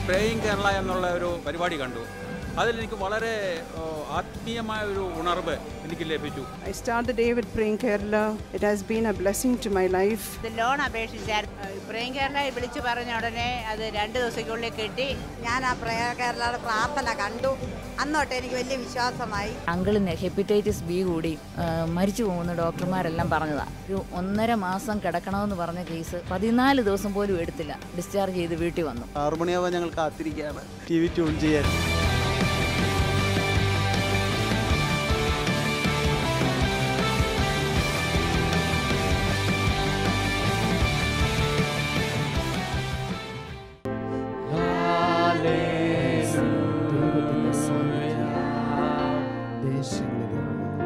Praying Kerala എന്നുള്ള ഒരു പരിപാടി കണ്ടു അതിൽ എനിക്ക് വളരെ ഓ, ആത്മീയമായ ഒരു ഉണർവ് എനിക്ക് ലഭിച്ചു I started day with Praying Kerala. It has been a blessing to my life. ഇത് ലോൺ അപേക്ഷിച്ചാൽ ഇബ്രാഹിം കേരള വിളിച്ചു പറഞ്ഞ ഉടനെ അത് രണ്ട് ദിവസത്തിനുള്ളിൽ കിട്ടി ഞാൻ ആ പ്രേയ കേരളയുടെ പ്രാർത്ഥന കണ്ടു അന്നോട്ട് എനിക്ക് വലിയ വിശ്വാസമായി അങ്കിളിന് ഹെപ്പറ്റൈറ്റിസ് ബി കൂടി ആ, മരിച്ചു പോകുന്ന ഡോക്ടർമാരെല്ലാം പറഞ്ഞതാ ഒരു ഒന്നര മാസം കിടക്കണമെന്ന് പറഞ്ഞ കേസ് പതിനാല് ദിവസം പോലും എടുത്തില്ല ഡിസ്ചാർജ് ചെയ്ത് വീട്ടിൽ വന്നു ആറുമണിയാവാൻ ഞങ്ങൾ കാത്തിരിക്കുകയാണ് ടി വി ട്യൂൺ ചെയ്യാൻ ദൈവത്തിന്റെ സാന്നിധ്യം ദേശങ്ങളിൽ ഇറങ്ങുന്നു.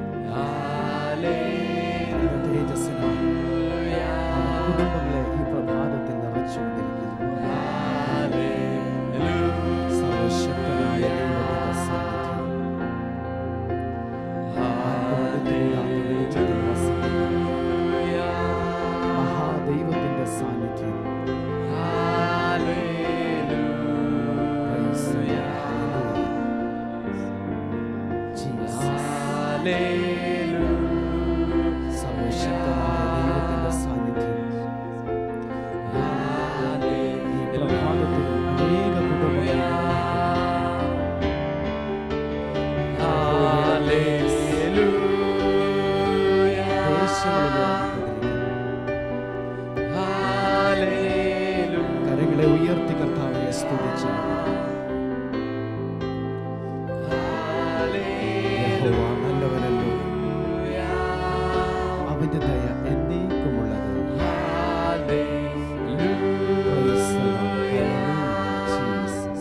അവന്റെ തേജസ്സിനാൽ അവൻ കുടുംബങ്ങളെ ഈ പ്രഭാതത്തിൽ നിറച്ചുകൊണ്ടിരിക്കുന്നു സർവശക്തനായ ദൈവത്തിന്റെ സാന്നിധ്യം ആർക്കും അടുത്തില്ലാത്ത വെളിച്ചത്തിൽ വസിക്കുന്നു. മഹാദൈവത്തിന്റെ സാന്നിധ്യം Praise the Lord. Jesus. സർവശക്തനായ ദൈവത്തിന്റെ സാന്നിധ്യം ഈ പ്രഭാതത്തിൽ അനേക കുടുംബങ്ങൾ ദേശങ്ങളിൽ ഇറങ്ങിക്കൊണ്ടിരിക്കുന്നു. കരങ്ങളെ ഉയർത്തി കർത്താവിനെ സ്തുതിച്ച് യഹോവ നല്ലവനല്ലോ അവന്റെ ദയ എന്നേക്കുമുള്ളത് Praise the Lord. Hallelujah, Jesus.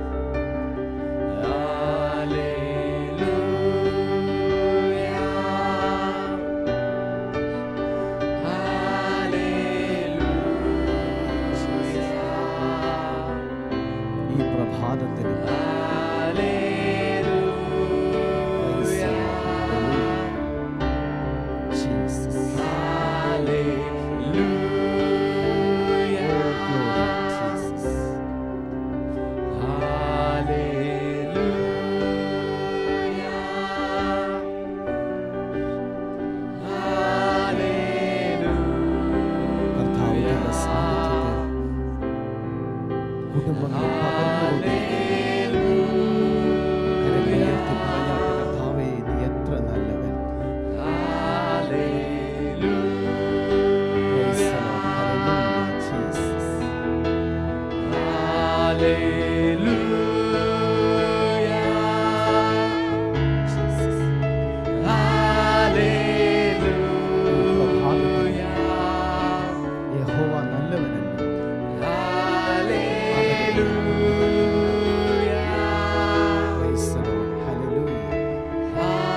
ഈ പ്രഭാതത്തിൽ Praise the Lord. Hallelujah. Jesus. Oh, glory, Jesus. കർത്താവിന്റെ സാന്നിധ്യത്തെ കുടുംബങ്ങൾ പകർന്നുകൊണ്ടിരിക്കുന്നു. കരങ്ങളുയർത്തി പറഞ്ഞാട്ട് കർത്താവേ നീ എത്ര നല്ലവൻ Praise the Lord. Hallelujah, Jesus. Jesus. ഈ പ്രഭാതത്തിൽ യഹോവ നല്ലവനല്ലോ Praise the Lord. Hallelujah.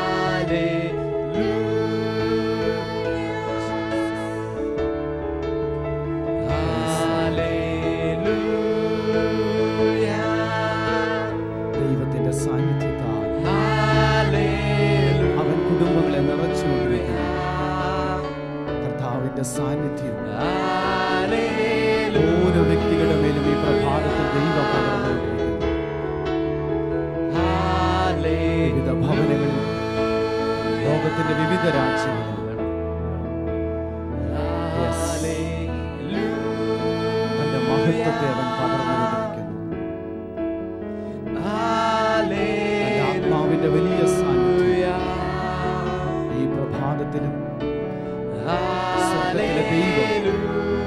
ദൈവത്തിന്റെ സാന്നിധ്യത്താൽ അവൻ കുടുംബങ്ങളെ നിറച്ചുകൊണ്ടിരിക്കുന്നു കർത്താവിന്റെ സാന്നിധ്യം ഓരോ വ്യക്തികളുടെ മേലും ഈ പ്രഭാതത്തിൽ ദൈവം പകർന്നുകൊണ്ടിരിക്കുന്നു വിവിധ ഭവനങ്ങളിൽ ലോകത്തിന്റെ വിവിധ രാജ്യങ്ങളിൽ Yes. തന്റെ മഹത്വത്തെ അവൻ പകർന്നുകൊണ്ടിരിക്കുന്നു തന്റെ ആത്മാവിന്റെ വലിയ സാന്നിധ്യം ഈ പ്രഭാതത്തിലും സ്വർഗ്ഗത്തിലെ ദൈവം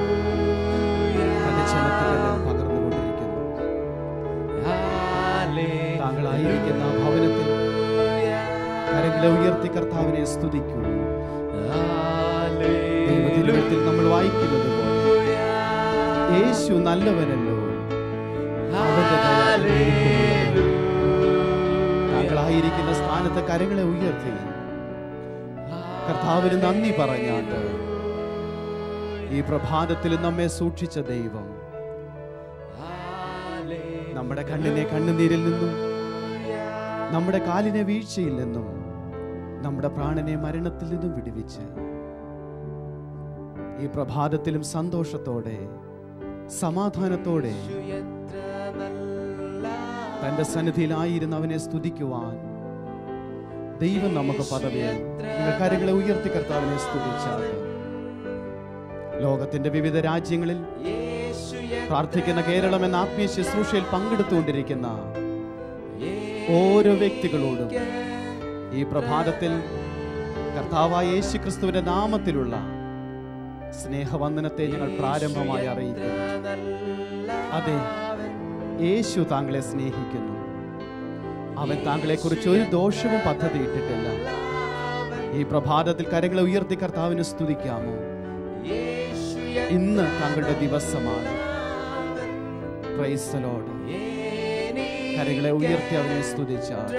തന്റെ ജനത്തിലെല്ലാം പകർന്നുകൊണ്ടിരിക്കുന്നു താങ്കളായിരിക്കുന്ന ആ ഭവനത്തിൽ കരങ്ങളെ ഉയർത്തി കർത്താവിനെ സ്തുതിക്കൂ ദൈവത്തിനുവത്തിൽ നമ്മൾ വായിക്കുന്നത് പോലെ യേശു നല്ലവനല്ലോ അവന്റെ ദയ എന്നേക്കുമുള്ളത്. താങ്കളായിരിക്കുന്ന സ്ഥാനത്ത് കരങ്ങളെ ഉയർത്തി കർത്താവിന് നന്ദി പറഞ്ഞാട്ട് ഈ പ്രഭാതത്തിൽ നമ്മെ സൂക്ഷിച്ച ദൈവം നമ്മുടെ കണ്ണിനെ കണ്ണുനീരിൽ നിന്നും നമ്മുടെ കാലിനെ വീഴ്ചയിൽ നിന്നും നമ്മുടെ പ്രാണനെ മരണത്തിൽ നിന്നും വിടുവിച്ച് ഈ പ്രഭാതത്തിലും സന്തോഷത്തോടെ സമാധാനത്തോടെ തന്റെ സന്നിധിയിലായിരുന്ന അവനെ സ്തുതിക്കുവാൻ ദൈവം നമുക്ക് പദവിയെ നിങ്ങൾ കരങ്ങളെ ഉയർത്തി കർത്താവിനെ സ്തുതിച്ചാൽ ലോകത്തിന്റെ വിവിധ രാജ്യങ്ങളിൽ പ്രാർത്ഥിക്കുന്ന കേരളം എന്ന ആത്മീയ ശുശ്രൂഷയിൽ പങ്കെടുത്തുകൊണ്ടിരിക്കുന്ന ഓരോ വ്യക്തികളോടും ഈ പ്രഭാതത്തിൽ കർത്താവായ യേശു ക്രിസ്തുവിന്റെ നാമത്തിലുള്ള സ്നേഹവന്ദനത്തെ ഞങ്ങൾ പ്രാരംഭമായി അറിയിക്കുന്നു അതെ യേശു താങ്കളെ സ്നേഹിക്കുന്നു അവൻ താങ്കളെക്കുറിച്ച് ഒരു ദോഷവും പദ്ധതിയിട്ടിട്ടില്ല ഈ പ്രഭാതത്തിൽ കരങ്ങളെ ഉയർത്തി കർത്താവിനെ സ്തുതിക്കാമോ ഇന്ന് താങ്കളുടെ ദിവസമാണ് Praise the Lord. കരങ്ങളെ ഉയർത്തി അവനെ സ്തുതിച്ചാൽ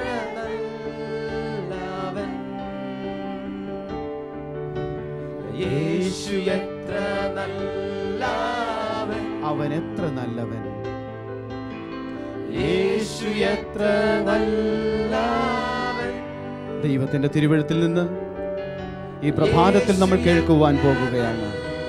യേശു എത്ര നല്ലവൻ അവൻ എത്ര നല്ലവൻ യേശു എത്ര നല്ലവൻ ദൈവത്തിന്റെ തിരുവഴുത്തിൽ നിന്ന് ഈ പ്രഭാതത്തിൽ നമ്മൾ കേൾക്കുവാൻ പോകുകയാണ്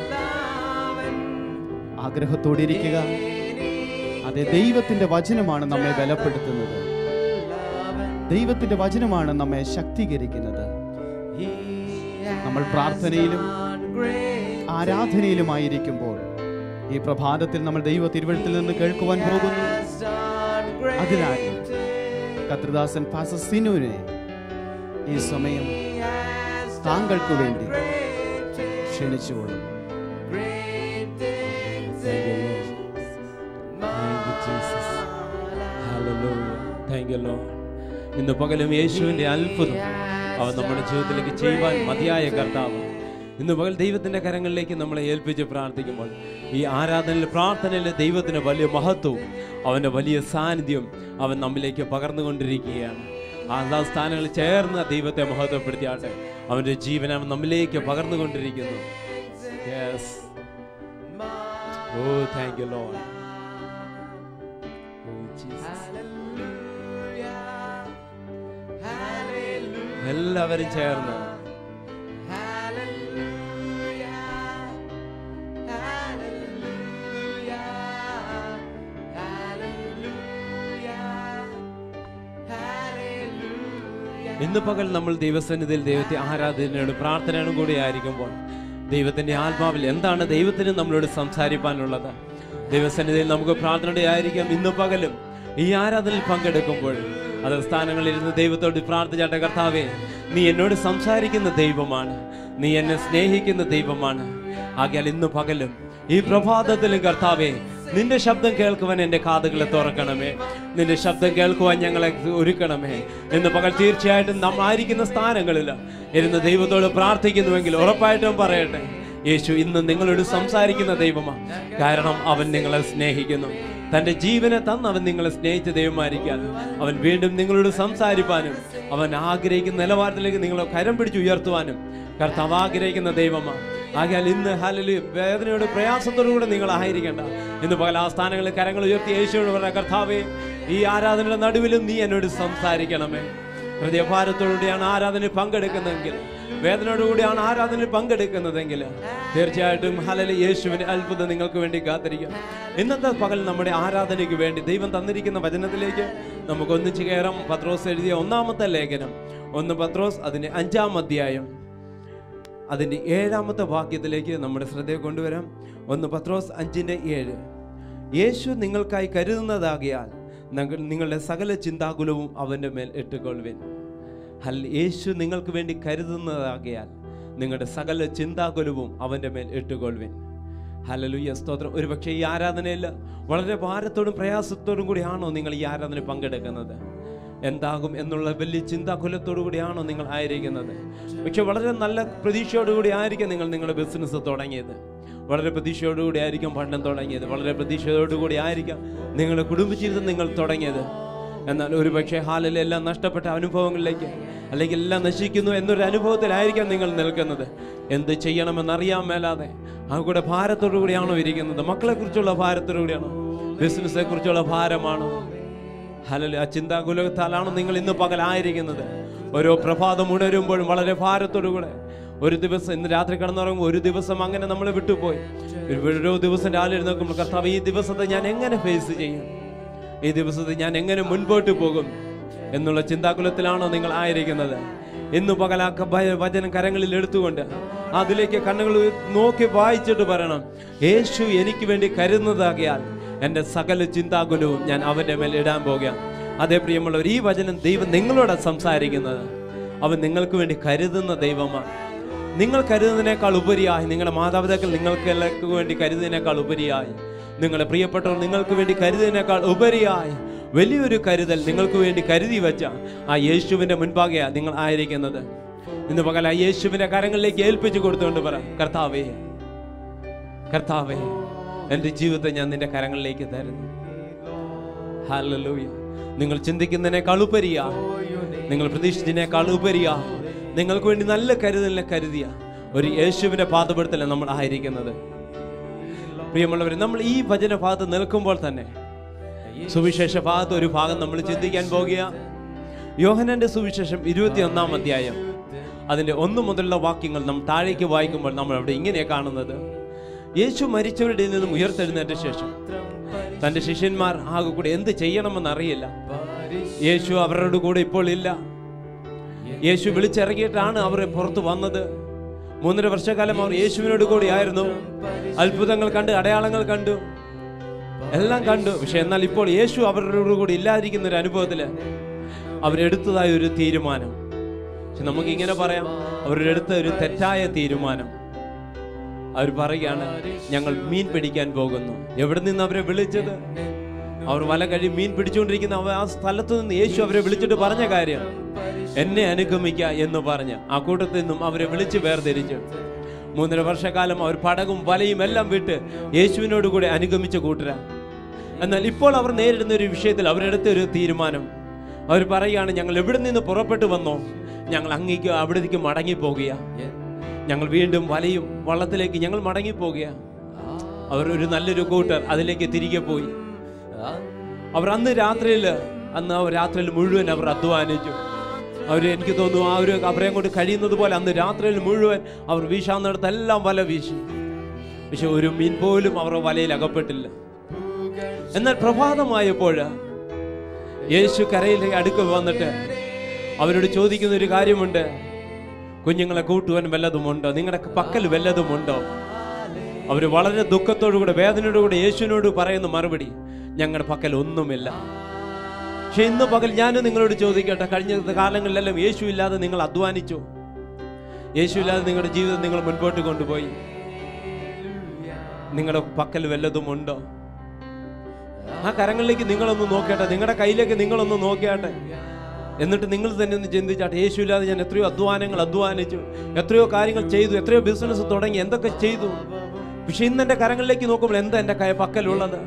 ആഗ്രഹത്തോടിരിക്കുക അതെ ദൈവത്തിന്റെ വചനമാണ് നമ്മെ ബലപ്പെടുത്തുന്നത് ദൈവത്തിന്റെ വചനമാണ് നമ്മെ ശക്തീകരിക്കുന്നത് നമ്മൾ പ്രാർത്ഥനയിലും ആരാധനയിലുമായിരിക്കുമ്പോൾ ഈ പ്രഭാതത്തിൽ നമ്മൾ ദൈവ തിരുവഴുത്തിൽ നിന്ന് കേൾക്കുവാൻ പോകുന്നു അതിനാൽ കത്രിദാസൻ ഫാസസിനുവിനെ ഈ സമയം താങ്കൾക്ക് വേണ്ടി ക്ഷണിച്ചുകൊള്ളും താങ്ക് യു ലോർഡ് ഇന്ന് പകലും യേശുവിന്റെ അത്ഭുതം അവൻ നമ്മുടെ ജീവിതത്തിലേക്ക് ചെയ്യുവാൻ മതിയായ കർത്താവ് ഇന്ന് പകൽ ദൈവത്തിന്റെ കരങ്ങളിലേക്ക് നമ്മളെ ഏൽപ്പിച്ച് പ്രാർത്ഥിക്കുമ്പോൾ ഈ ആരാധനയിൽ പ്രാർത്ഥനയിൽ ദൈവത്തിന് വലിയ മഹത്വവും അവന്റെ വലിയ സാന്നിധ്യം അവൻ നമ്മിലേക്ക് പകർന്നുകൊണ്ടിരിക്കുകയാണ് ആ സ്ഥാനങ്ങളിൽ ചേർന്ന് ദൈവത്തെ മഹത്വപ്പെടുത്തിയാട്ടെ അവന്റെ ജീവൻ അവൻ നമ്മിലേക്ക് പകർന്നുകൊണ്ടിരിക്കുന്നു yes oh thank you lord എല്ലാവരും ചേർന്ന് ഇന്ന് പകൽ നമ്മൾ ദൈവസന്നിധിയിൽ ദൈവത്തെ ആരാധനയോട് പ്രാർത്ഥനയോടും കൂടി ആയിരിക്കുമ്പോൾ ദൈവത്തിന്റെ ആത്മാവിൽ എന്താണ് ദൈവത്തിന് നമ്മളോട് സംസാരിപ്പാനുള്ളത് ദൈവസന്നിധിയിൽ നമുക്ക് പ്രാർത്ഥനയുടെ ആയിരിക്കാം ഇന്ന് പകലും ഈ ആരാധനയിൽ പങ്കെടുക്കുമ്പോൾ അത് സ്ഥാനങ്ങളിൽ ഇരുന്ന് ദൈവത്തോട് പ്രാർത്ഥിച്ചാട്ടെ കർത്താവേ നീ എന്നോട് സംസാരിക്കുന്ന ദൈവമാണ് നീ എന്നെ സ്നേഹിക്കുന്ന ദൈവമാണ് ആകയാൽ ഇന്ന് പകലും ഈ പ്രഭാതത്തിലും കർത്താവേ നിന്റെ ശബ്ദം കേൾക്കുവാൻ എൻ്റെ കാതുകളെ തുറക്കണമേ നിന്റെ ശബ്ദം കേൾക്കുവാൻ ഞങ്ങളെ ഒരുക്കണമേ എന്ന് പകൽ തീർച്ചയായിട്ടും നാം ആയിരിക്കുന്ന സ്ഥാനങ്ങളിൽ ഇരുന്ന് ദൈവത്തോട് പ്രാർത്ഥിക്കുന്നുവെങ്കിൽ ഉറപ്പായിട്ടും പറയട്ടെ യേശു ഇന്ന് നിങ്ങളോട് സംസാരിക്കുന്ന ദൈവമാണ് കാരണം അവൻ നിങ്ങളെ സ്നേഹിക്കുന്നു തന്റെ ജീവനെ തന്ന് അവൻ നിങ്ങളെ സ്നേഹിച്ച ദൈവമായിരിക്കാൻ അവൻ വീണ്ടും നിങ്ങളോട് സംസാരിപ്പാനും അവൻ ആഗ്രഹിക്കുന്ന നിലവാരത്തിലേക്ക് നിങ്ങളെ കരം പിടിച്ച് ഉയർത്തുവാനും കർത്താവ് ആഗ്രഹിക്കുന്ന ദൈവമാണ് ആകയാൽ ഇന്ന് ഹാലലി വേദനയോട് പ്രയാസത്തോടു കൂടെ നിങ്ങൾ ആയിരിക്കേണ്ട ഇന്ന് പകൽ ആ സ്ഥാനങ്ങളിൽ കരങ്ങൾ ഉയർത്തി യേശുവോട് പറഞ്ഞ കർത്താവേ ഈ ആരാധനയുടെ നടുവിലും നീ എന്നോട് സംസാരിക്കണമേ ഹൃദയഭാരത്തോടുകൂടിയാണ് ആരാധനയിൽ പങ്കെടുക്കുന്നതെങ്കിൽ വേദനയോടുകൂടിയാണ് ആരാധനയിൽ പങ്കെടുക്കുന്നതെങ്കിൽ തീർച്ചയായിട്ടും ഹലലി യേശുവിന്റെ അത്ഭുതം നിങ്ങൾക്ക് വേണ്ടി കാത്തിരിക്കാം ഇന്നത്തെ പകൽ നമ്മുടെ ആരാധനയ്ക്ക് വേണ്ടി ദൈവം തന്നിരിക്കുന്ന വചനത്തിലേക്ക് നമുക്ക് ഒന്നിച്ച് കയറാം പത്രോസ് എഴുതിയ ഒന്നാമത്തെ ലേഖനം ഒന്ന് പത്രോസ് അതിന്റെ അഞ്ചാം അധ്യായം അതിൻ്റെ ഏഴാമത്തെ വാക്യത്തിലേക്ക് നമ്മുടെ ശ്രദ്ധയെ കൊണ്ടുവരാം ഒന്ന് പത്രോസ് അഞ്ചിൻ്റെ ഏഴ് യേശു നിങ്ങൾക്കായി കരുതുന്നതാകിയാൽ നിങ്ങൾ- നിങ്ങളുടെ സകല ചിന്താകുലവും അവൻ്റെ മേൽ ഇട്ടുകൊള്ളുവിൻ ഹൽ യേശു നിങ്ങൾക്ക് വേണ്ടി കരുതുന്നതാകിയാൽ നിങ്ങളുടെ സകല ചിന്താകുലവും അവൻ്റെ മേൽ ഇട്ടുകൊള്ളുവിൻ ഹലലുയ്യ സ്തോത്രം ഒരുപക്ഷെ ഈ ആരാധനയിൽ വളരെ ഭാരത്തോടും പ്രയാസത്തോടും കൂടിയാണോ നിങ്ങൾ ഈ ആരാധന പങ്കെടുക്കുന്നത് എന്താകും എന്നുള്ള വലിയ ചിന്താകുലത്തോടു കൂടിയാണോ നിങ്ങൾ ആയിരിക്കുന്നത് പക്ഷെ വളരെ നല്ല പ്രതീക്ഷയോടുകൂടി ആയിരിക്കും നിങ്ങൾ നിങ്ങളുടെ ബിസിനസ് തുടങ്ങിയത് വളരെ പ്രതീക്ഷയോടുകൂടി ആയിരിക്കും പഠനം തുടങ്ങിയത് വളരെ പ്രതീക്ഷയോടുകൂടി ആയിരിക്കാം നിങ്ങളുടെ കുടുംബജീവിതം നിങ്ങൾ തുടങ്ങിയത് എന്നാൽ ഒരു പക്ഷേ ഹാലിൽ എല്ലാം നഷ്ടപ്പെട്ട അനുഭവങ്ങളിലേക്ക് അല്ലെങ്കിൽ എല്ലാം നശിക്കുന്നു എന്നൊരു അനുഭവത്തിലായിരിക്കാം നിങ്ങൾ നിൽക്കുന്നത് എന്ത് ചെയ്യണമെന്നറിയാൻ മേലാതെ ആ കൂടെ ഭാരത്തോടു കൂടിയാണോ ഇരിക്കുന്നത് മക്കളെ കുറിച്ചുള്ള ഭാരത്തോടു കൂടിയാണോ ബിസിനസ്സെ കുറിച്ചുള്ള ഭാരമാണോ ഹലല് ആ ചിന്താകുലത്താലാണോ നിങ്ങൾ ഇന്ന് പകലായിരിക്കുന്നത് ഓരോ പ്രഭാതം ഉണരുമ്പോഴും വളരെ ഭാരത്തോടുകൂടെ ഒരു ദിവസം ഇന്ന് രാത്രി കിടന്നുറങ്ങുമ്പോൾ ഒരു ദിവസം അങ്ങനെ നമ്മൾ വിട്ടുപോയി ഒരു- ഓരോ ദിവസം രാവിലെ നോക്കുമ്പോൾ കർത്താവ് ഈ ദിവസത്തെ ഞാൻ എങ്ങനെ ഫേസ് ചെയ്യും ഈ ദിവസത്തിൽ ഞാൻ എങ്ങനെ മുൻപോട്ട് പോകും എന്നുള്ള ചിന്താകുലത്തിലാണോ നിങ്ങൾ ആയിരിക്കുന്നത് ഇന്ന് പകലാക്ക ഭയ- വചനം കരങ്ങളിൽ എടുത്തുകൊണ്ട് അതിലേക്ക് കണ്ണുകൾ നോക്കി വായിച്ചിട്ട് പറയണം യേശു എനിക്ക് വേണ്ടി കരുതുന്നതാകിയാൽ എൻ്റെ സകല ചിന്താകുലവും ഞാൻ അവൻ്റെ മേൽ ഇടാൻ പോകുകയാണ് അതേ പ്രിയമുള്ളവർ ഈ വചനം ദൈവം നിങ്ങളോട് സംസാരിക്കുന്നത് അവൻ നിങ്ങൾക്ക് വേണ്ടി കരുതുന്ന ദൈവമാണ് നിങ്ങൾ കരുതുന്നതിനേക്കാൾ ഉപരിയായി നിങ്ങളുടെ മാതാപിതാക്കൾ നിങ്ങൾക്ക് എല്ലാവർക്കും വേണ്ടി കരുതുന്നതിനേക്കാൾ ഉപരിയായി നിങ്ങളുടെ പ്രിയപ്പെട്ടവർ നിങ്ങൾക്ക് വേണ്ടി കരുതുന്നതിനേക്കാൾ ഉപരിയായി വലിയൊരു കരുതൽ നിങ്ങൾക്ക് വേണ്ടി കരുതി വെച്ച ആ യേശുവിന്റെ മുൻപാകെയാണ് നിങ്ങൾ ആയിരിക്കുന്നത് ഇന്ന് പകൽ ആ യേശുവിന്റെ കരങ്ങളിലേക്ക് ഏൽപ്പിച്ചു കൊടുത്തുകൊണ്ട് പറ കർത്താവേ കർത്താവേ എൻ്റെ ജീവിതത്തെ ഞാൻ നിന്റെ കരങ്ങളിലേക്ക് തരുന്നു ഹല്ലേലൂയ നിങ്ങൾ ചിന്തിക്കുന്നതിനേക്കാൾ ഉപരിയാ നിങ്ങൾ പ്രതീക്ഷിച്ചതിനേക്കാൾ ഉപരിയാ നിങ്ങൾക്ക് വേണ്ടി നല്ല കരുതലിനെ കരുതിയ ഒരു യേശുവിന്റെ പാതപ്പെടുത്തല നമ്മൾ ആയിരിക്കുന്നത് പ്രിയമുള്ളവർ നമ്മൾ ഈ വചന ഭാഗത്ത് നിൽക്കുമ്പോൾ തന്നെ സുവിശേഷ ഭാഗത്ത് ഒരു ഭാഗം നമ്മൾ ചിന്തിക്കാൻ പോകുക യോഹനന്റെ സുവിശേഷം ഇരുപത്തി ഒന്നാം അധ്യായം അതിന്റെ ഒന്ന് മുതലുള്ള വാക്യങ്ങൾ നമ്മൾ താഴേക്ക് വായിക്കുമ്പോൾ നമ്മൾ അവിടെ ഇങ്ങനെ കാണുന്നത് യേശു മരിച്ചവരുടെ നിന്നും ഉയർത്തെഴുന്നേറ്റ ശേഷം തന്റെ ശിഷ്യന്മാർ ആകെ കൂടെ എന്ത് ചെയ്യണമെന്ന് അറിയില്ല യേശു അവരുടെ കൂടെ ഇപ്പോൾ ഇല്ല യേശു വിളിച്ചിറങ്ങിയിട്ടാണ് അവർ പുറത്തു വന്നത് മൂന്നര വർഷക്കാലം അവർ യേശുവിനോട് കൂടി ആയിരുന്നു അത്ഭുതങ്ങൾ കണ്ട് അടയാളങ്ങൾ കണ്ടു എല്ലാം കണ്ടു പക്ഷെ എന്നാൽ ഇപ്പോൾ യേശു അവരുടെ കൂടി ഇല്ലാതിരിക്കുന്ന ഒരു അനുഭവത്തില് അവരെടുത്തതായ ഒരു തീരുമാനം പക്ഷെ നമുക്ക് ഇങ്ങനെ പറയാം അവരെടുത്ത ഒരു തെറ്റായ തീരുമാനം അവർ പറയുകയാണ് ഞങ്ങൾ മീൻ പിടിക്കാൻ പോകുന്നു എവിടെ നിന്ന് അവരെ വിളിച്ചത് അവർ വല കഴി മീൻ പിടിച്ചുകൊണ്ടിരിക്കുന്ന അവ- ആ സ്ഥലത്ത് നിന്ന് യേശു അവരെ വിളിച്ചിട്ട് പറഞ്ഞ കാര്യം എന്നെ അനുഗമിക്ക എന്ന് പറഞ്ഞ് ആ കൂട്ടത്തിൽ നിന്നും അവരെ വിളിച്ച് വേർതിരിച്ചു മൂന്നര വർഷക്കാലം അവർ പടകും വലയും എല്ലാം വിട്ട് യേശുവിനോട് കൂടെ അനുഗമിച്ച കൂട്ടരാ എന്നാൽ ഇപ്പോൾ അവർ നേരിടുന്ന ഒരു വിഷയത്തിൽ അവരെടുത്ത ഒരു തീരുമാനം അവർ പറയുകയാണ് ഞങ്ങൾ എവിടെ നിന്ന് പുറപ്പെട്ടു വന്നോ ഞങ്ങൾ അങ്ങേക്ക് അവിടേക്ക് മടങ്ങിപ്പോകുക ഞങ്ങൾ വീണ്ടും വലയും വള്ളത്തിലേക്ക് ഞങ്ങൾ മടങ്ങിപ്പോകുക അവർ ഒരു നല്ലൊരു കൂട്ടർ അതിലേക്ക് തിരികെ പോയി അവർ അന്ന് രാത്രിയിൽ അന്ന് ആ രാത്രിയിൽ മുഴുവൻ അവർ അധ്വാനിച്ചു അവർ എനിക്ക് തോന്നുന്നു ആ ഒരു അവരെ കൊണ്ട് കഴിയുന്നത് പോലെ അന്ന് രാത്രിയിൽ മുഴുവൻ അവർ വീശാന്നിടത്തെല്ലാം വല വീശി പക്ഷെ ഒരു മീൻ പോലും അവർ വലയിൽ അകപ്പെട്ടില്ല എന്നാൽ പ്രഭാതമായപ്പോൾ യേശു കരയിലേക്ക് അടുക്ക വന്നിട്ട് അവരോട് ചോദിക്കുന്ന ഒരു കാര്യമുണ്ട് കുഞ്ഞുങ്ങളെ കൂട്ടുവാൻ വല്ലതുമുണ്ടോ നിങ്ങളുടെ പക്കൽ വല്ലതുമുണ്ടോ അവർ വളരെ ദുഃഖത്തോടുകൂടെ വേദനയോടുകൂടെ യേശുവിനോട് പറയുന്ന മറുപടി ഞങ്ങളുടെ പക്കൽ ഒന്നുമില്ല പക്ഷെ ഇന്ന് പകൽ ഞാൻ നിങ്ങളോട് ചോദിക്കട്ടെ കഴിഞ്ഞ കാലങ്ങളിലെല്ലാം യേശു ഇല്ലാതെ നിങ്ങൾ അധ്വാനിച്ചു യേശു ഇല്ലാതെ നിങ്ങളുടെ ജീവിതം നിങ്ങൾ മുൻപോട്ട് കൊണ്ടുപോയി നിങ്ങളുടെ പക്കൽ വല്ലതുമുണ്ടോ ആ കരങ്ങളിലേക്ക് നിങ്ങളൊന്ന് നോക്കട്ടെ നിങ്ങളുടെ കയ്യിലേക്ക് നിങ്ങളൊന്ന് നോക്കിയാട്ടെ എന്നിട്ട് നിങ്ങൾ തന്നെ ഒന്ന് ചിന്തിച്ചാട്ടെ യേശു ഇല്ലാതെ ഞാൻ എത്രയോ അധ്വാനങ്ങൾ അധ്വാനിച്ചു എത്രയോ കാര്യങ്ങൾ ചെയ്തു എത്രയോ ബിസിനസ് തുടങ്ങി എന്തൊക്കെ ചെയ്തു പക്ഷെ ഇന്ന് എൻ്റെ കരങ്ങളിലേക്ക് നോക്കുമ്പോൾ എന്താ എൻ്റെ കൈ പക്കലുള്ളത്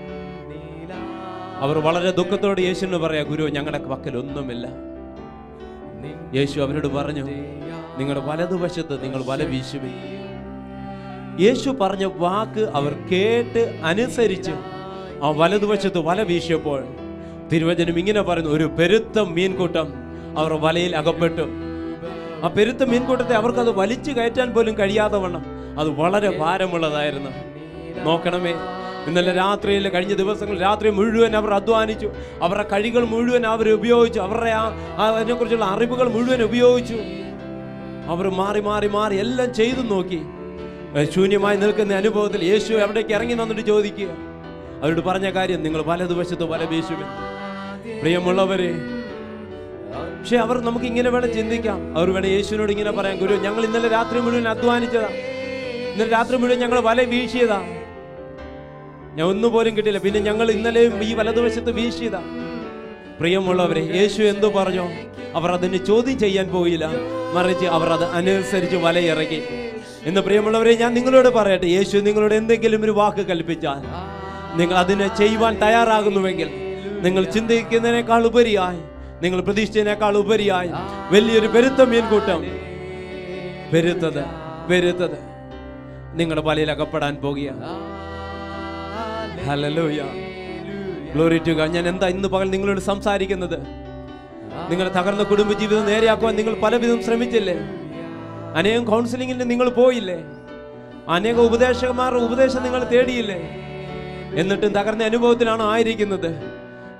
അവർ വളരെ ദുഃഖത്തോടെ യേശുവിന് പറയാ ഗുരു ഞങ്ങളുടെ പക്കൽ ഒന്നുമില്ല യേശു അവരോട് പറഞ്ഞു നിങ്ങളുടെ വലതുവശത്ത് നിങ്ങൾ വല വീശുവിൻ യേശു പറഞ്ഞ വാക്ക് അവർ കേട്ട് അനുസരിച്ച് ആ വലതുവശത്ത് വല വീശിയപ്പോൾ തിരുവചനം ഇങ്ങനെ പറയുന്നു ഒരു പെരുത്ത മീൻകൂട്ടം അവർ വലയിൽ അകപ്പെട്ടു ആ പെരുത്ത മീൻകൂട്ടത്തെ അവർക്കത് വലിച്ചു കയറ്റാൻ പോലും കഴിയാതെ വണ്ണം അത് വളരെ ഭാരമുള്ളതായിരുന്നു നോക്കണമേ ഇന്നലെ രാത്രിയിൽ കഴിഞ്ഞ ദിവസങ്ങൾ രാത്രി മുഴുവൻ അവർ അധ്വാനിച്ചു അവരുടെ കഴികൾ മുഴുവൻ അവർ ഉപയോഗിച്ചു അവരുടെ ആ ആ അതിനെക്കുറിച്ചുള്ള അറിവുകൾ മുഴുവൻ ഉപയോഗിച്ചു അവർ മാറി മാറി മാറി എല്ലാം ചെയ്തു നോക്കി ഏഹ് ശൂന്യമായി നിൽക്കുന്ന അനുഭവത്തിൽ യേശു എവിടേക്ക് ഇറങ്ങി വന്നിട്ട് ചോദിക്കുക അവരോട് പറഞ്ഞ കാര്യം നിങ്ങൾ വലതുവശത്ത് വല വീശുവിൻ പ്രിയമുള്ളവരെ പക്ഷെ അവർ നമുക്ക് ഇങ്ങനെ വേണം ചിന്തിക്കാം അവർ വേണം യേശുവിനോട് ഇങ്ങനെ പറയാം ഗുരു ഞങ്ങൾ ഇന്നലെ രാത്രി മുഴുവൻ അധ്വാനിച്ചതാ ഇന്നലെ രാത്രി മുഴുവൻ ഞങ്ങൾ വല വീശിയതാ ഞാൻ ഒന്നുപോലും കിട്ടിയില്ല പിന്നെ ഞങ്ങൾ ഇന്നലെയും ഈ വലതുവശത്ത് വീശിയതാ പ്രിയമുള്ളവരെ യേശു എന്തു പറഞ്ഞോ അവർ അതിന് ചോദ്യം ചെയ്യാൻ പോയില്ല മറിച്ച് അവർ അത് അനുസരിച്ച് വലയിറക്കി ഇന്ന് പ്രിയമുള്ളവരെ ഞാൻ നിങ്ങളോട് പറയട്ടെ യേശു നിങ്ങളോട് എന്തെങ്കിലും ഒരു വാക്ക് കൽപ്പിച്ചാൽ നിങ്ങൾ അതിനെ ചെയ്യുവാൻ തയ്യാറാകുന്നുവെങ്കിൽ നിങ്ങൾ ചിന്തിക്കുന്നതിനേക്കാൾ ഉപരിയായി നിങ്ങൾ പ്രതീക്ഷിച്ചതിനേക്കാൾ ഉപരിയായി വലിയൊരു പെരുത്ത മീൻകൂട്ടം പെരുത്തത് പെരുത്തത് നിങ്ങളുടെ വലയിൽ അകപ്പെടാൻ പോകുകയാണ് ഹല്ലേലൂയ ഗ്ലോറി ടു ഗോഡ് ഞാൻ എന്താ ഇന്ന് പകൽ നിങ്ങളോട് സംസാരിക്കുന്നത് നിങ്ങളുടെ തകർന്ന കുടുംബജീവിതം നേരെയാക്കുവാൻ നിങ്ങൾ പലവിധം ശ്രമിച്ചില്ലേ അനേകം കൗൺസിലിങ്ങിന് നിങ്ങൾ പോയില്ലേ അനേക ഉപദേശകന്മാരുടെ ഉപദേശം നിങ്ങൾ തേടിയില്ലേ എന്നിട്ടും തകർന്ന അനുഭവത്തിലാണ് ആയിരിക്കുന്നത്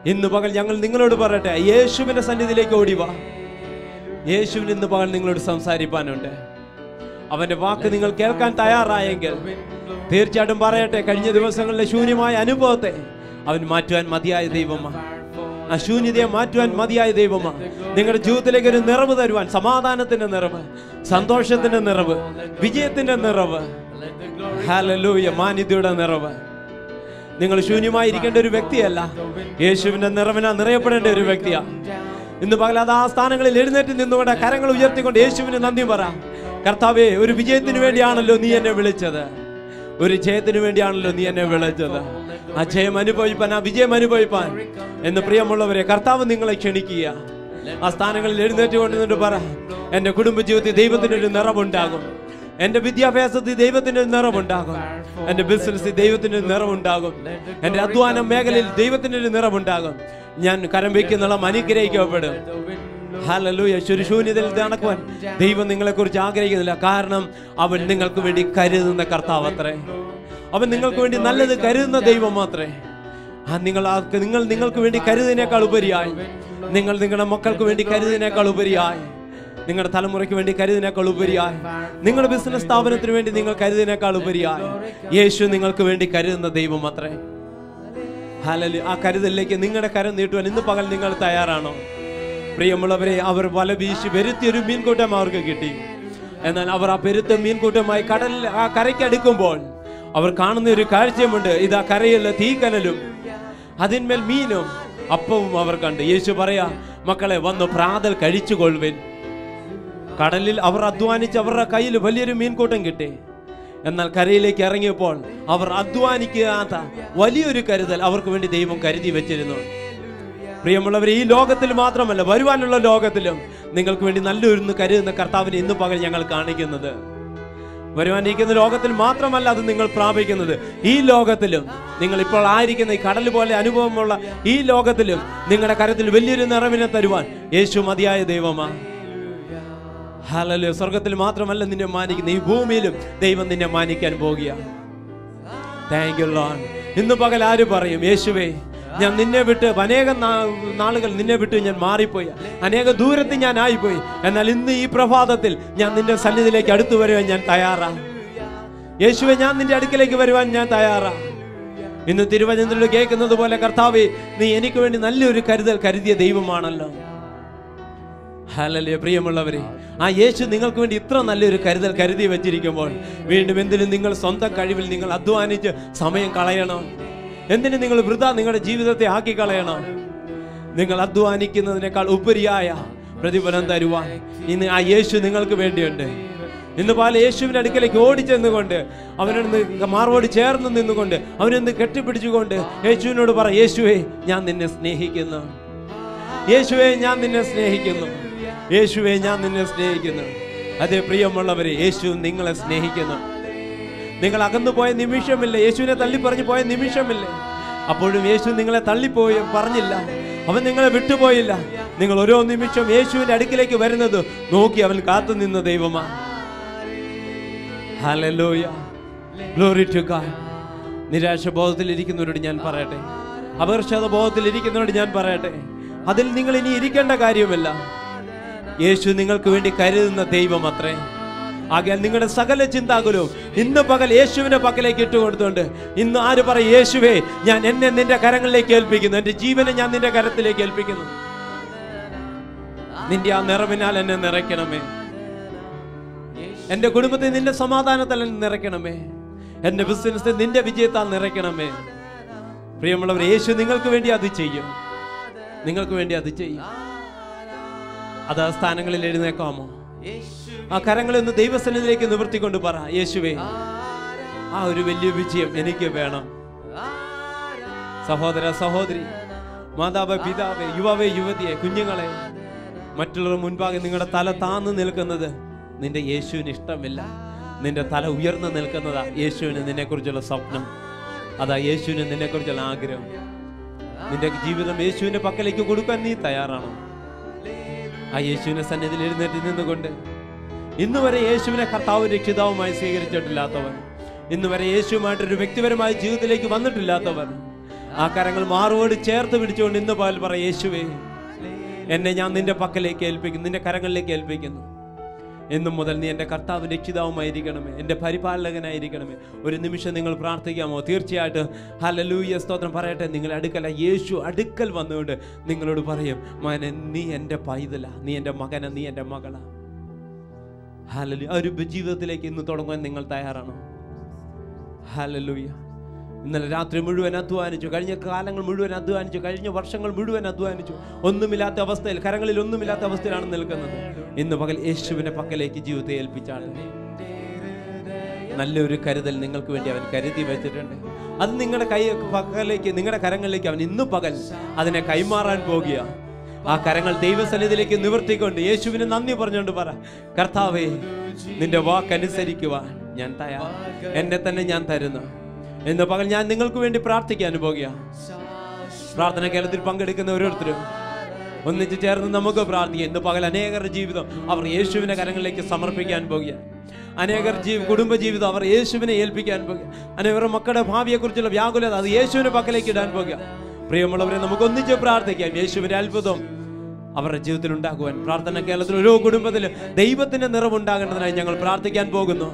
ഇന്ന് പകൽ ഞങ്ങൾ നിങ്ങളോട് പറയട്ടെ യേശുവിന്റെ സന്നിധിയിലേക്ക് ഓടി വാ യേശുവിന് ഇന്ന് പകൽ നിങ്ങളോട് സംസാരിപ്പാനുണ്ട് അവന്റെ വാക്ക് നിങ്ങൾ കേൾക്കാൻ തയ്യാറായെങ്കിൽ തീർച്ചയായിട്ടും പറയട്ടെ കഴിഞ്ഞ ദിവസങ്ങളിലെ ശൂന്യമായ അനുഭവത്തെ അവൻ മാറ്റുവാൻ മതിയായ ദൈവമാണ് ആ ശൂന്യതയെ മാറ്റുവാൻ മതിയായ ദൈവമാണ് നിങ്ങളുടെ ജീവിതത്തിലേക്ക് ഒരു നിറവ് തരുവാൻ സമാധാനത്തിന്റെ നിറവ് സന്തോഷത്തിന്റെ നിറവ് വിജയത്തിന്റെ നിറവ് ഹല്ലേലൂയ മാന്യതയുടെ നിറവ് നിങ്ങൾ ശൂന്യമായി ഇരിക്കേണ്ട ഒരു വ്യക്തിയല്ല യേശുവിന്റെ നിറവിനാ നിറയപ്പെടേണ്ട ഒരു വ്യക്തിയാ ഇന്ന് പകൽ അത് ആ സ്ഥാനങ്ങളിൽ എഴുന്നേറ്റ് നിന്നുകൊണ്ട് കരങ്ങൾ ഉയർത്തിക്കൊണ്ട് യേശുവിന് നന്ദി പറ കർത്താവേ ഒരു വിജയത്തിന് വേണ്ടിയാണല്ലോ നീ എന്നെ വിളിച്ചത് ഒരു ജയത്തിന് വേണ്ടിയാണല്ലോ നീ എന്നെ വിളിച്ചത് ആ ജയം അനുഭവിപ്പാൻ ആ വിജയം അനുഭവിപ്പാൻ എന്ന് പ്രിയമുള്ളവരെ കർത്താവ് നിങ്ങളെ ക്ഷണിക്കുക ആ സ്ഥാനങ്ങളിൽ എഴുന്നേറ്റ് കൊണ്ടിരുന്നിട്ട് പറ എന്റെ കുടുംബജീവിതത്തിൽ ദൈവത്തിനൊരു നിറവുണ്ടാകും എന്റെ വിദ്യാഭ്യാസത്തിൽ ദൈവത്തിന്റെ ഒരു നിറവുണ്ടാകും എന്റെ ബിസിനസ്സിൽ ദൈവത്തിന്റെ ഒരു നിറവുണ്ടാകും എന്റെ അധ്വാന മേഖലയിൽ ദൈവത്തിന്റെ ഒരു നിറവുണ്ടാകും ഞാൻ കരം വയ്ക്കുന്നുള്ള അനുഗ്രഹിക്കപ്പെടും ഹല്ലേലൂയ ശുരുശൂന്യതയിൽ നടക്കുവാൻ ദൈവം നിങ്ങളെ കുറിച്ച് ആഗ്രഹിക്കുന്നില്ല കാരണം അവൻ നിങ്ങൾക്ക് വേണ്ടി കരുതുന്ന കർത്താവ് അത്രേ അവൻ നിങ്ങൾക്ക് വേണ്ടി നല്ലത് കരുതുന്ന ദൈവം മാത്രമേ ആ നിങ്ങൾ ആ- നിങ്ങൾ നിങ്ങൾക്ക് വേണ്ടി കരുതിനേക്കാൾ ഉപരിയായി നിങ്ങൾ നിങ്ങളുടെ മക്കൾക്ക് വേണ്ടി കരുതിനേക്കാൾ ഉപരിയായി നിങ്ങളുടെ തലമുറയ്ക്ക് വേണ്ടി കരുതിനേക്കാൾ ഉപരിയായി നിങ്ങളുടെ ബിസിനസ് സ്ഥാപനത്തിന് വേണ്ടി നിങ്ങൾ കരുതിനേക്കാൾ ഉപരിയായി യേശു നിങ്ങൾക്ക് വേണ്ടി കരുതുന്ന ദൈവം അത്രേ ഹലലു ആ കരുതലിലേക്ക് നിങ്ങളുടെ കരം നീട്ടുവാൻ ഇന്ന് പകൽ നിങ്ങൾ തയ്യാറാണോ പ്രിയമുള്ളവരെ അവർ വല വീശി വരുത്തിയൊരു മീൻകൂട്ടം അവർക്ക് കിട്ടി എന്നാൽ അവർ ആ പെരുത്ത മീൻകൂട്ടമായി കടലിൽ ആ കരയ്ക്ക് അടുക്കുമ്പോൾ അവർ കാണുന്ന ഒരു കാഴ്ചയുമുണ്ട് ഇതാ കരയുള്ള തീക്കനലും അതിന്മേൽ മീനും അപ്പവും അവർ കണ്ട് യേശു പറയാ മക്കളെ വന്നു പ്രാതൽ കഴിച്ചുകൊള്ളുവിൻ കടലിൽ അവർ അധ്വാനിച്ച് അവരുടെ കയ്യിൽ വലിയൊരു മീൻകൂട്ടം കിട്ടി എന്നാൽ കരയിലേക്ക് ഇറങ്ങിയപ്പോൾ അവർ അധ്വാനിക്കാത്ത വലിയൊരു കരുതൽ അവർക്ക് വേണ്ടി ദൈവം കരുതി വെച്ചിരുന്നു പ്രിയമുള്ളവർ ഈ ലോകത്തിൽ മാത്രമല്ല വരുവാനുള്ള ലോകത്തിലും നിങ്ങൾക്ക് വേണ്ടി നല്ലൊരു കരുതുന്ന കർത്താവിനെ ഇന്ന് പകൽ ഞങ്ങൾ കാണിക്കുന്നത് വരുവാനിരിക്കുന്ന ലോകത്തിൽ മാത്രമല്ല അത് നിങ്ങൾ പ്രാപിക്കുന്നത് ഈ ലോകത്തിലും നിങ്ങൾ ഇപ്പോൾ ആയിരിക്കുന്ന ഈ കടൽ പോലെ അനുഭവമുള്ള ഈ ലോകത്തിലും നിങ്ങളുടെ കരത്തിൽ വലിയൊരു നിറവിനെ തരുവാൻ യേശു മതിയായ ദൈവമാണ് ഹലോ സ്വർഗത്തിൽ മാത്രമല്ല നിന്നെ മാനിക്കുന്ന ഈ ഭൂമിയിലും ദൈവം നിന്നെ മാനിക്കാൻ പോകുക താങ്ക് യു ലോൺ ഇന്ന് പകൽ ആര് പറയും യേശുവേ ഞാൻ നിന്നെ വിട്ട് അനേകം നാ- നാളുകൾ നിന്നെ വിട്ട് ഞാൻ മാറിപ്പോയി അനേക ദൂരത്ത് ഞാൻ ആയിപ്പോയി എന്നാൽ ഇന്ന് ഈ പ്രഭാതത്തിൽ ഞാൻ നിന്റെ സന്നിധിയിലേക്ക് അടുത്തു വരുവാൻ ഞാൻ തയ്യാറാ യേശുവെ ഞാൻ നിന്റെ അടുക്കലേക്ക് വരുവാൻ ഞാൻ തയ്യാറാ ഇന്ന് തിരുവചനത്തിൽ കേൾക്കുന്നത് പോലെ കർത്താവേ നീ എനിക്ക് വേണ്ടി നല്ലൊരു കരുതൽ കരുതിയ ദൈവമാണല്ലോ ഹലല്ലേ പ്രിയമുള്ളവരെ ആ യേശു നിങ്ങൾക്ക് വേണ്ടി ഇത്ര നല്ലൊരു കരുതൽ കരുതി വെച്ചിരിക്കുമ്പോൾ വീണ്ടും എന്തിനും നിങ്ങൾ സ്വന്തം കഴിവിൽ നിങ്ങൾ അധ്വാനിച്ച് സമയം കളയണം എന്തിനും നിങ്ങൾ വൃത നിങ്ങളുടെ ജീവിതത്തെ ആക്കി കളയണം നിങ്ങൾ അധ്വാനിക്കുന്നതിനേക്കാൾ ഉപരിയായ പ്രതിഫലം തരുവാൻ ഇന്ന് ആ യേശു നിങ്ങൾക്ക് വേണ്ടിയുണ്ട് ഇന്ന് പല യേശുവിന്റെ അടുക്കലേക്ക് ഓടിച്ചെന്നുകൊണ്ട് അവനൊന്ന് മാർവോട് ചേർന്ന് നിന്നുകൊണ്ട് അവനൊന്ന് കെട്ടിപ്പിടിച്ചുകൊണ്ട് യേശുവിനോട് പറ യേശുവേ ഞാൻ നിന്നെ സ്നേഹിക്കുന്നു യേശുവെ ഞാൻ നിന്നെ സ്നേഹിക്കുന്നു യേശുവെ ഞാൻ നിന്നെ സ്നേഹിക്കുന്നു അതേ പ്രിയമുള്ളവരെ യേശു നിങ്ങളെ സ്നേഹിക്കുന്നു നിങ്ങൾ അകന്നു പോയ നിമിഷമില്ല യേശുവിനെ തള്ളി പറഞ്ഞു പോയ നിമിഷമില്ല അപ്പോഴും യേശു നിങ്ങളെ തള്ളിപ്പോയി പറഞ്ഞില്ല അവൻ നിങ്ങളെ വിട്ടുപോയില്ല നിങ്ങൾ ഓരോ നിമിഷം യേശുവിന്റെ അടുക്കിലേക്ക് വരുന്നത് നോക്കി അവൻ കാത്തു നിന്ന ദൈവമാ ഹല്ലേലൂയ ഗ്ലോറി ടു ഗോഡ് നിരാശ ബോധത്തിൽ ഇരിക്കുന്നവരോട് ഞാൻ പറയട്ടെ അപകർഷത ബോധത്തിൽ ഇരിക്കുന്നവരോട് ഞാൻ പറയട്ടെ അതിൽ നിങ്ങൾ ഇനി ഇരിക്കേണ്ട കാര്യമില്ല യേശു നിങ്ങൾക്ക് വേണ്ടി കരുതുന്ന ദൈവം അത്രേ ആകയാൽ നിങ്ങളുടെ സകല ചിന്താകുലവും ഇന്ന് പകൽ യേശുവിന്റെ പക്കലേക്ക് ഇട്ടുകൊടുത്തുകൊണ്ട് ഇന്ന് ആര് പറയും യേശുവേ ഞാൻ എന്നെ നിന്റെ കരങ്ങളിലേക്ക് ഏൽപ്പിക്കുന്നു എന്റെ ജീവനെ ഞാൻ നിന്റെ കരത്തിലേക്ക് ഏൽപ്പിക്കുന്നു നിന്റെ ആ നിറവിനാൽ എന്നെ നിറയ്ക്കണമേ എന്റെ കുടുംബത്തെ നിന്റെ സമാധാനത്താൽ എന്നെ നിറയ്ക്കണമേ എന്റെ ബിസിനസ് നിന്റെ വിജയത്താൽ നിറയ്ക്കണമേ പ്രിയമുള്ളവർ യേശു നിങ്ങൾക്ക് വേണ്ടി അത് ചെയ്യും നിങ്ങൾക്ക് വേണ്ടി അത് ചെയ്യും അത് ആ സ്ഥാനങ്ങളിൽ എഴുന്നേക്കാമോ ആ കരങ്ങളെ ഒന്ന് ദൈവസന്നിധിയിലേക്ക് നിവർത്തിക്കൊണ്ട് പറ യേശുവേ ആ ഒരു വലിയ വിജയം എനിക്ക് വേണം സഹോദര സഹോദരി മാതാവ് പിതാവ് യുവാവേ യുവതിയെ കുഞ്ഞുങ്ങളെ മറ്റുള്ളവർ മുൻപാകെ നിങ്ങളുടെ തല താന്ന് നിൽക്കുന്നത് നിന്റെ യേശുവിന് ഇഷ്ടമില്ല നിന്റെ തല ഉയർന്നു നിൽക്കുന്നതാ യേശുവിന് നിന്നെ കുറിച്ചുള്ള സ്വപ്നം അതാ യേശുവിന് നിന്നെ കുറിച്ചുള്ള ആഗ്രഹം നിന്റെ ജീവിതം യേശുവിന്റെ പക്കലേക്ക് കൊടുക്കാൻ നീ തയ്യാറാണോ ആ യേശുവിന്റെ സന്നിധിയിൽ എഴുന്നേറ്റ് നിന്നുകൊണ്ട് ഇന്ന് വരെ യേശുവിനെ കർത്താവ് രക്ഷിതാവുമായി സ്വീകരിച്ചിട്ടില്ലാത്തവർ ഇന്ന് വരെ യേശുവുമായിട്ടൊരു വ്യക്തിപരമായ ജീവിതത്തിലേക്ക് വന്നിട്ടില്ലാത്തവർ ആ കരങ്ങൾ മാറോട് ചേർത്ത് പിടിച്ചുകൊണ്ട് ഇന്ന് പകൽ പറ യേശുവേ എന്നെ ഞാൻ നിന്റെ പക്കലേക്ക് ഏൽപ്പിക്കുന്നു നിന്റെ കരങ്ങളിലേക്ക് ഏൽപ്പിക്കുന്നു എന്നും മുതൽ നീ എൻ്റെ കർത്താവ് രക്ഷിതാവുമായിരിക്കണമേ എൻ്റെ പരിപാലകനായിരിക്കണമേ ഒരു നിമിഷം നിങ്ങൾ പ്രാർത്ഥിക്കാമോ തീർച്ചയായിട്ടും ഹലലൂയ സ്തോത്രം പറയട്ടെ നിങ്ങൾ അടുക്കല യേശു അടുക്കൽ വന്നുകൊണ്ട് നിങ്ങളോട് പറയും മകനെ നീ എൻ്റെ പൈതല നീ എൻ്റെ മകന നീ എൻ്റെ മകളാ ഹലലു ആ ഒരു ജീവിതത്തിലേക്ക് ഇന്ന് തുടങ്ങാൻ നിങ്ങൾ തയ്യാറാണോ ഹലലൂയ ഇന്നലെ രാത്രി മുഴുവൻ അധ്വാനിച്ചു കഴിഞ്ഞ കാലങ്ങൾ മുഴുവൻ അധ്വാനിച്ചു കഴിഞ്ഞ വർഷങ്ങൾ മുഴുവൻ അധ്വാനിച്ചു ഒന്നുമില്ലാത്ത അവസ്ഥയിൽ കരങ്ങളിൽ ഒന്നുമില്ലാത്ത അവസ്ഥയിലാണ് നിൽക്കുന്നത് ഇന്ന് പകൽ യേശുവിനെ പക്കലേക്ക് ജീവിതത്തെ ഏൽപ്പിച്ചാണ് നല്ലൊരു കരുതൽ നിങ്ങൾക്ക് വേണ്ടി അവൻ കരുതി വെച്ചിട്ടുണ്ട് അത് നിങ്ങളുടെ കൈ പക്കലേക്ക് നിങ്ങളുടെ കരങ്ങളിലേക്ക് അവൻ ഇന്ന് പകൽ അതിനെ കൈമാറാൻ പോകുക ആ കരങ്ങൾ ദൈവസന്നിധിയിലേക്ക് നിവർത്തിക്കൊണ്ട് യേശുവിന് നന്ദി പറഞ്ഞുകൊണ്ട് പറ കർത്താവേ നിന്റെ വാക്കനുസരിക്കുവാൻ ഞാൻ തയ്യാർ എന്നെ തന്നെ ഞാൻ തരുന്നു എന്ന് പകൽ ഞാൻ നിങ്ങൾക്ക് വേണ്ടി പ്രാർത്ഥിക്കാൻ പോകുക പ്രാർത്ഥന കേരളത്തിൽ പങ്കെടുക്കുന്ന ഓരോരുത്തരും ഒന്നിച്ച് ചേർന്ന് നമുക്ക് പ്രാർത്ഥിക്കാം ഇന്ന് പകൽ അനേകരുടെ ജീവിതം അവർ യേശുവിന്റെ കരങ്ങളിലേക്ക് സമർപ്പിക്കാൻ പോകുക അനേകർ ജീവ കുടുംബ ജീവിതം അവർ യേശുവിനെ ഏൽപ്പിക്കാൻ പോകുക അനേകർ മക്കളുടെ ഭാവിയെക്കുറിച്ചുള്ള വ്യാകുലത അത് യേശുവിന്റെ പക്കലേക്ക് ഇടാൻ പോകുക പ്രിയമുള്ളവരെ നമുക്ക് ഒന്നിച്ച് പ്രാർത്ഥിക്കാം യേശുവിന്റെ അത്ഭുതം അവരുടെ ജീവിതത്തിൽ ഉണ്ടാകുവാൻ പ്രാർത്ഥന കേരളത്തിൽ ഓരോ കുടുംബത്തിൽ ദൈവത്തിന്റെ നിറവുണ്ടാകേണ്ടതിനായി ഞങ്ങൾ പ്രാർത്ഥിക്കാൻ പോകുന്നു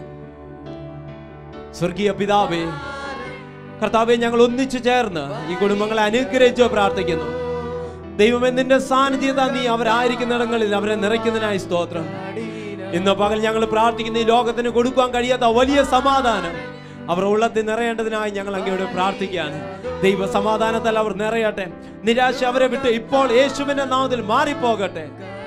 സ്വർഗീയ പിതാവേ കർത്താവെ ഞങ്ങൾ ഒന്നിച്ചു ചേർന്ന് ഈ കുടുംബങ്ങളെ അനുഗ്രഹിച്ചോ പ്രാർത്ഥിക്കുന്നു ദൈവമേ നിന്റെ സാന്നിധ്യത നീ അവരായിരിക്കുന്നിടങ്ങളിൽ അവരെ നിറയ്ക്കുന്നതിനായി സ്തോത്രം ഇന്ന് പകൽ ഞങ്ങൾ പ്രാർത്ഥിക്കുന്ന ഈ ലോകത്തിന് കൊടുക്കാൻ കഴിയാത്ത വലിയ സമാധാനം അവർ ഉള്ളത്തിൽ നിറയേണ്ടതിനായി ഞങ്ങൾ അങ്ങയോട് പ്രാർത്ഥിക്കുകയാണ് ദൈവ സമാധാനത്താൽ അവർ നിറയട്ടെ നിരാശ അവരെ വിട്ട് ഇപ്പോൾ യേശുവിന്റെ നാമത്തിൽ മാറിപ്പോകട്ടെ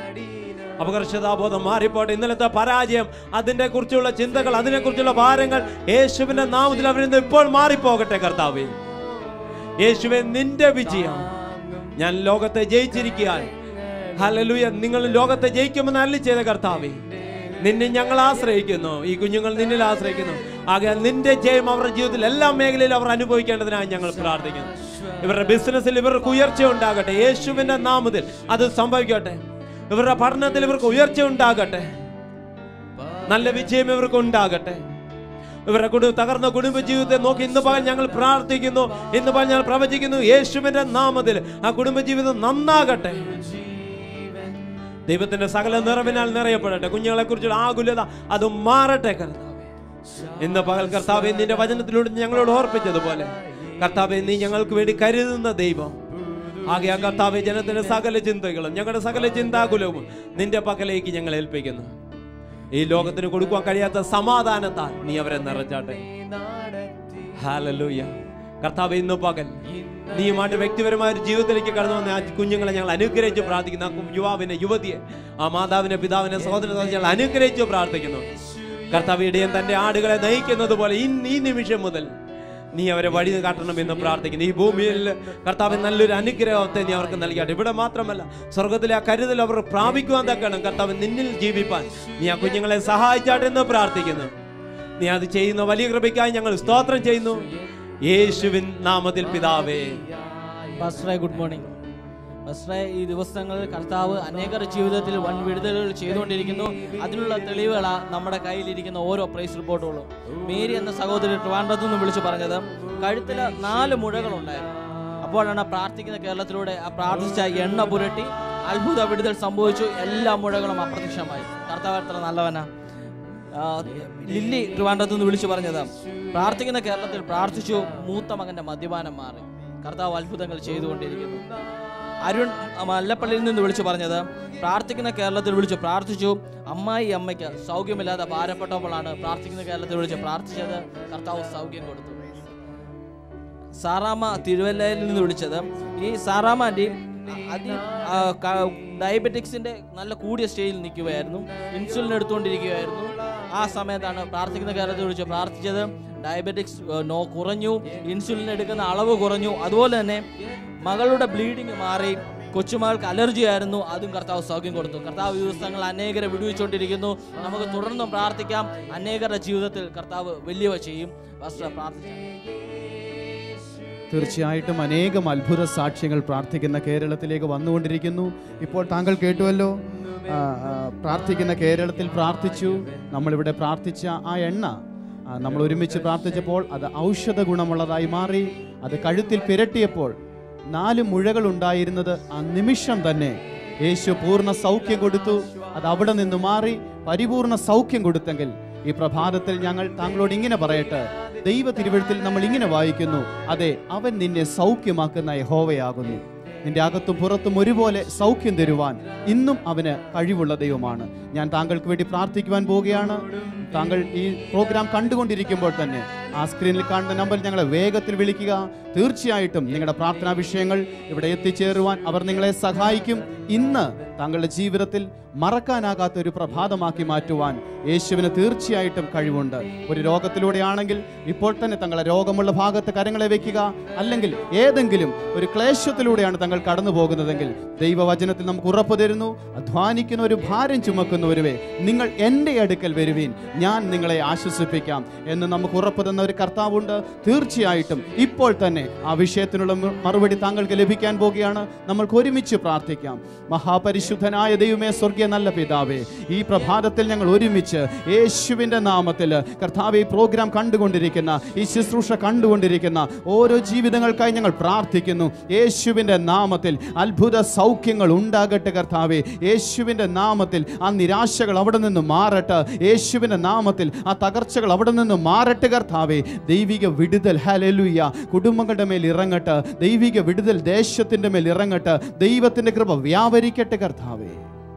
അപകർഷതാബോധം മാറിപ്പോട്ടെ ഇന്നലത്തെ പരാജയം അതിനെ കുറിച്ചുള്ള ചിന്തകൾ അതിനെ കുറിച്ചുള്ള ഭാരങ്ങൾ യേശുവിന്റെ നാമത്തിൽ അവരിൽ നിന്ന് ഇപ്പോൾ മാറിപ്പോകട്ടെ കർത്താവേ യേശുവെ നിന്റെ വിജയം ഞാൻ ലോകത്തെ ജയിച്ചിരിക്കാൻ ഹലലുയ നിങ്ങൾ ലോകത്തെ ജയിക്കുമെന്ന് അല്ലി ചെയ്ത കർത്താവേ നിന്നെ ഞങ്ങൾ ആശ്രയിക്കുന്നു ഈ കുഞ്ഞുങ്ങൾ നിന്നിൽ ആശ്രയിക്കുന്നു ആകയാൽ നിന്റെ ജയം അവരുടെ ജീവിതത്തിൽ എല്ലാ മേഖലയിലും അവർ അനുഭവിക്കേണ്ടതിനായി ഞങ്ങൾ പ്രാർത്ഥിക്കുന്നു ഇവരുടെ ബിസിനസ്സിൽ ഇവർക്ക് ഉയർച്ച ഉണ്ടാകട്ടെ യേശുവിന്റെ നാമത്തിൽ അത് സംഭവിക്കട്ടെ ഇവരുടെ പഠനത്തിൽ ഇവർക്ക് ഉയർച്ച ഉണ്ടാകട്ടെ നല്ല വിജയം ഇവർക്ക് ഉണ്ടാകട്ടെ ഇവരുടെ കുടുംബ തകർന്ന കുടുംബ ജീവിതത്തെ നോക്കി ഇന്ന് പകൽ ഞങ്ങൾ പ്രാർത്ഥിക്കുന്നു ഇന്ന് പകൽ ഞങ്ങൾ പ്രവചിക്കുന്നു യേശുവിന്റെ നാമത്തിൽ ആ കുടുംബ ജീവിതം നന്നാകട്ടെ ദൈവത്തിന്റെ സകല നിറവിനാൽ നിറയപ്പെടട്ടെ കുഞ്ഞുങ്ങളെ കുറിച്ചുള്ള ആകുലത അത് മാറട്ടെ കർത്താവേ ഇന്ന് പകൽ കർത്താവെ നിന്റെ വചനത്തിലൂടെ ഞങ്ങളോട് ഓർപ്പിച്ചതുപോലെ കർത്താവെ നീ ഞങ്ങൾക്ക് വേണ്ടി കരുതുന്ന ദൈവം ആകെ ആ കർത്താവെ ജനത്തിന്റെ സകല ചിന്തകളും ഞങ്ങളുടെ സകല ചിന്താകുലവും നിന്റെ പക്കലേക്ക് ഞങ്ങൾ ഏൽപ്പിക്കുന്നു ഈ ലോകത്തിന് കൊടുക്കുവാൻ കഴിയാത്ത സമാധാനത്താൽ നീ അവരെ നിറച്ചാട്ടെ ഹാലലൂയ കർത്താവ് ഇന്ന് പകൽ നീയുമായിട്ട് വ്യക്തിപരമായ ഒരു ജീവിതത്തിലേക്ക് കടന്നു വന്ന ആ കുഞ്ഞുങ്ങളെ ഞങ്ങൾ അനുഗ്രഹിച്ച് പ്രാർത്ഥിക്കുന്നു ആ കു- യുവാവിനെ യുവതിയെ ആ മാതാവിനെ പിതാവിനെ സഹോദരനെ ഞങ്ങൾ അനുഗ്രഹിച്ച് പ്രാർത്ഥിക്കുന്നു കർത്താവ് ഇടയൻ തന്റെ ആടുകളെ നയിക്കുന്നത് പോലെ ഈ ഈ നിമിഷം മുതൽ നീ അവരെ വഴി കാട്ടണമെന്ന് പ്രാർത്ഥിക്കുന്നു ഈ ഭൂമിയിൽ കർത്താവ് നല്ലൊരു അനുഗ്രഹത്തെ നീ അവർക്ക് നൽകിയാട്ടെ ഇവിടെ മാത്രമല്ല സ്വർഗത്തിലെ ആ കരുതൽ അവർ പ്രാപിക്കുവാൻ തക്കണം കർത്താവ് നിന്നിൽ ജീവിപ്പാൻ നീ ആ കുഞ്ഞുങ്ങളെ സഹായിച്ചാട്ടെ എന്ന് പ്രാർത്ഥിക്കുന്നു നീ അത് ചെയ്യുന്ന വലിയ കൃപയ്ക്കായി ഞങ്ങൾ സ്തോത്രം ചെയ്യുന്നു യേശുവിൻ നാമത്തിൽ പിതാവേ പാസ്റ്ററെ ഗുഡ് മോർണിംഗ് പാസ്റ്ററെ ഈ ദിവസങ്ങളിൽ കർത്താവ് അനേകർ ജീവിതത്തിൽ വൻ വിടുതലുകൾ ചെയ്തുകൊണ്ടിരിക്കുന്നു അതിനുള്ള തെളിവുകളാ നമ്മുടെ കയ്യിലിരിക്കുന്ന ഓരോ പ്രൈസ് റിപ്പോർട്ടുകളും മേരി എന്ന സഹോദരി ട്രിവാൻഡ്രത്തു നിന്ന് വിളിച്ചു പറഞ്ഞത് കഴുത്തിൽ നാല് മുഴകളുണ്ടായിരുന്നു അപ്പോഴാണ് പ്രാർത്ഥിക്കുന്ന കേരളത്തിലൂടെ ആ പ്രാർത്ഥിച്ച എണ്ണ പുരട്ടി അത്ഭുത വിടുതൽ സംഭവിച്ചു എല്ലാ മുഴകളും അപ്രത്യക്ഷമായി കർത്താവ് എത്ര നല്ലവനാ ആ, ലില്ലി ട്രിവാൻഡ്രത്ത് നിന്ന് വിളിച്ചു പറഞ്ഞത് പ്രാർത്ഥിക്കുന്ന കേരളത്തിൽ പ്രാർത്ഥിച്ചു മൂത്ത മകന്റെ മദ്യപാനം മാറി കർത്താവ് അത്ഭുതങ്ങൾ ചെയ്തുകൊണ്ടിരിക്കുന്നു അരുൺ മല്ലപ്പള്ളിയിൽ നിന്ന് വിളിച്ചു പറഞ്ഞത് പ്രാർത്ഥിക്കുന്ന കേരളത്തിൽ വിളിച്ചു പ്രാർത്ഥിച്ചു അമ്മായി അമ്മയ്ക്ക് സൗഖ്യമില്ലാതെ ഭാരപ്പെട്ടപ്പോഴാണ് പ്രാർത്ഥിക്കുന്ന കേരളത്തിൽ വിളിച്ച് പ്രാർത്ഥിച്ചത് കർത്താവ് സൗഖ്യം കൊടുത്തു സാറാമ്മ തിരുവല്ലയിൽ നിന്ന് വിളിച്ചത് ഈ സാറാമ്മ ആൻറ്റി അതി ആ, ക- ഡയബറ്റിക്സിന്റെ നല്ല കൂടിയ സ്റ്റേജിൽ നിൽക്കുകയായിരുന്നു ഇൻസുലിൻ എടുത്തുകൊണ്ടിരിക്കുകയായിരുന്നു ആ സമയത്താണ് പ്രാർത്ഥിക്കുന്ന കേരളത്തിൽ വിളിച്ച് പ്രാർത്ഥിച്ചത് ഡയബറ്റിക്സ് ഏ, നോ കുറഞ്ഞു ഇൻസുലിൻ എടുക്കുന്ന അളവ് കുറഞ്ഞു അതുപോലെ തന്നെ മകളുടെ ബ്ലീഡിങ് മാറി കൊച്ചുമകൾക്ക് അലർജി ആയിരുന്നു അതും കർത്താവ് സൗഖ്യം കൊടുത്തു കർത്താവ് ഈ ദിവസങ്ങൾ അനേകരെ വിടുവിച്ചുകൊണ്ടിരിക്കുന്നു നമുക്ക് തുടർന്നും പ്രാർത്ഥിക്കാം അനേകരുടെ ജീവിതത്തിൽ കർത്താവ് വലിയവ ചെയ്യും പാസ്റ്റർ പ്രാർത്ഥിക്കാം തീർച്ചയായിട്ടും അനേകം അത്ഭുത സാക്ഷ്യങ്ങൾ പ്രാർത്ഥിക്കുന്ന കേരളത്തിലേക്ക് വന്നുകൊണ്ടിരിക്കുന്നു ഇപ്പോൾ താങ്കൾ കേട്ടുവല്ലോ ആ, ആ, പ്രാർത്ഥിക്കുന്ന കേരളത്തിൽ പ്രാർത്ഥിച്ചു നമ്മളിവിടെ പ്രാർത്ഥിച്ച ആ എണ്ണ ആ, നമ്മൾ ഒരുമിച്ച് പ്രാർത്ഥിച്ചപ്പോൾ അത് ഔഷധ ഗുണമുള്ളതായി മാറി അത് കഴുത്തിൽ പിരട്ടിയപ്പോൾ നാല് മുഴകൾ ഉണ്ടായിരുന്നത് ആ നിമിഷം തന്നെ യേശു പൂർണ്ണ സൗഖ്യം കൊടുത്തു അത് അവിടെ നിന്ന് മാറി പരിപൂർണ സൗഖ്യം കൊടുത്തെങ്കിൽ ഈ പ്രഭാതത്തിൽ ഞങ്ങൾ താങ്കളോട് ഇങ്ങനെ പറയട്ടെ ദൈവ തിരുവഴുത്തിൽ നമ്മൾ ഇങ്ങനെ വായിക്കുന്നു അതെ അവൻ നിന്നെ സൗഖ്യമാക്കുന്ന യഹോവയാകുന്നു നിന്റെ അകത്തും പുറത്തും ഒരുപോലെ സൗഖ്യം തരുവാൻ ഇന്നും അവന് കഴിവുള്ള ദൈവമാണ് ഞാൻ താങ്കൾക്ക് വേണ്ടി പ്രാർത്ഥിക്കുവാൻ പോവുകയാണ് താങ്കൾ ഈ പ്രോഗ്രാം കണ്ടുകൊണ്ടിരിക്കുമ്പോൾ തന്നെ ആ സ്ക്രീനിൽ കാണുന്ന നമ്പറിൽ ഞങ്ങളെ വേഗത്തിൽ വിളിക്കുക തീർച്ചയായിട്ടും നിങ്ങളുടെ പ്രാർത്ഥനാ വിഷയങ്ങൾ ഇവിടെ എത്തിച്ചേരുവാൻ അവർ നിങ്ങളെ സഹായിക്കും ഇന്ന് താങ്കളുടെ ജീവിതത്തിൽ മറക്കാനാകാത്ത ഒരു പ്രഭാതമാക്കി മാറ്റുവാൻ യേശുവിന് തീർച്ചയായിട്ടും കഴിവുണ്ട് ഒരു രോഗത്തിലൂടെയാണെങ്കിൽ ഇപ്പോൾ തന്നെ തങ്ങളെ രോഗമുള്ള ഭാഗത്ത് കരങ്ങളെ വെക്കുക അല്ലെങ്കിൽ ഏതെങ്കിലും ഒരു ക്ലേശത്തിലൂടെയാണ് തങ്ങൾ കടന്നു പോകുന്നതെങ്കിൽ ദൈവവചനത്തിൽ നമുക്ക് ഉറപ്പ് തരുന്നു അധ്വാനിക്കുന്ന ഒരു ഭാരം ചുമക്കുന്നവരുവേ നിങ്ങൾ എൻ്റെ അടുക്കൽ വരുവീൻ ഞാൻ നിങ്ങളെ ആശ്വസിപ്പിക്കാം എന്ന് നമുക്ക് ഉറപ്പ് തന്ന ഒരു കർത്താവുണ്ട് തീർച്ചയായിട്ടും ഇപ്പോൾ തന്നെ ആ വിഷയത്തിനുള്ള മ- മറുപടി താങ്കൾക്ക് ലഭിക്കാൻ പോകുകയാണ് നമ്മൾക്ക് ഒരുമിച്ച് പ്രാർത്ഥിക്കാം മഹാപരിശുദ്ധനായ ദൈവമേ സ്വർഗീയ നല്ല പിതാവേ ഈ പ്രഭാതത്തിൽ ഞങ്ങൾ ഒരുമിച്ച് യേശുവിൻ്റെ നാമത്തിൽ കർത്താവ് ഈ പ്രോഗ്രാം കണ്ടുകൊണ്ടിരിക്കുന്ന ഈ ശുശ്രൂഷ കണ്ടുകൊണ്ടിരിക്കുന്ന ഓരോ ജീവിതങ്ങൾക്കായി ഞങ്ങൾ പ്രാർത്ഥിക്കുന്നു യേശുവിൻ്റെ നാമത്തിൽ അത്ഭുത സൗഖ്യങ്ങൾ ഉണ്ടാകട്ടെ കർത്താവേ യേശുവിൻ്റെ നാമത്തിൽ ആ നിരാശകൾ അവിടെ നിന്ന് മാറട്ടെ യേശുവിൻ്റെ നാമത്തിൽ ആ തകർച്ചകൾ അവിടെ നിന്ന് മാറട്ടെ കർത്താവേ ദൈവിക വിടുതൽ ഹലലുയ്യ കുടുംബങ്ങളുടെ മേൽ ഇറങ്ങട്ടെ ദൈവിക വിടുതൽ ദേശത്തിൻ്റെ മേൽ ഇറങ്ങട്ടെ ദൈവത്തിൻ്റെ കൃപ വ്യാപരിക്കട്ടെ കർത്താവേ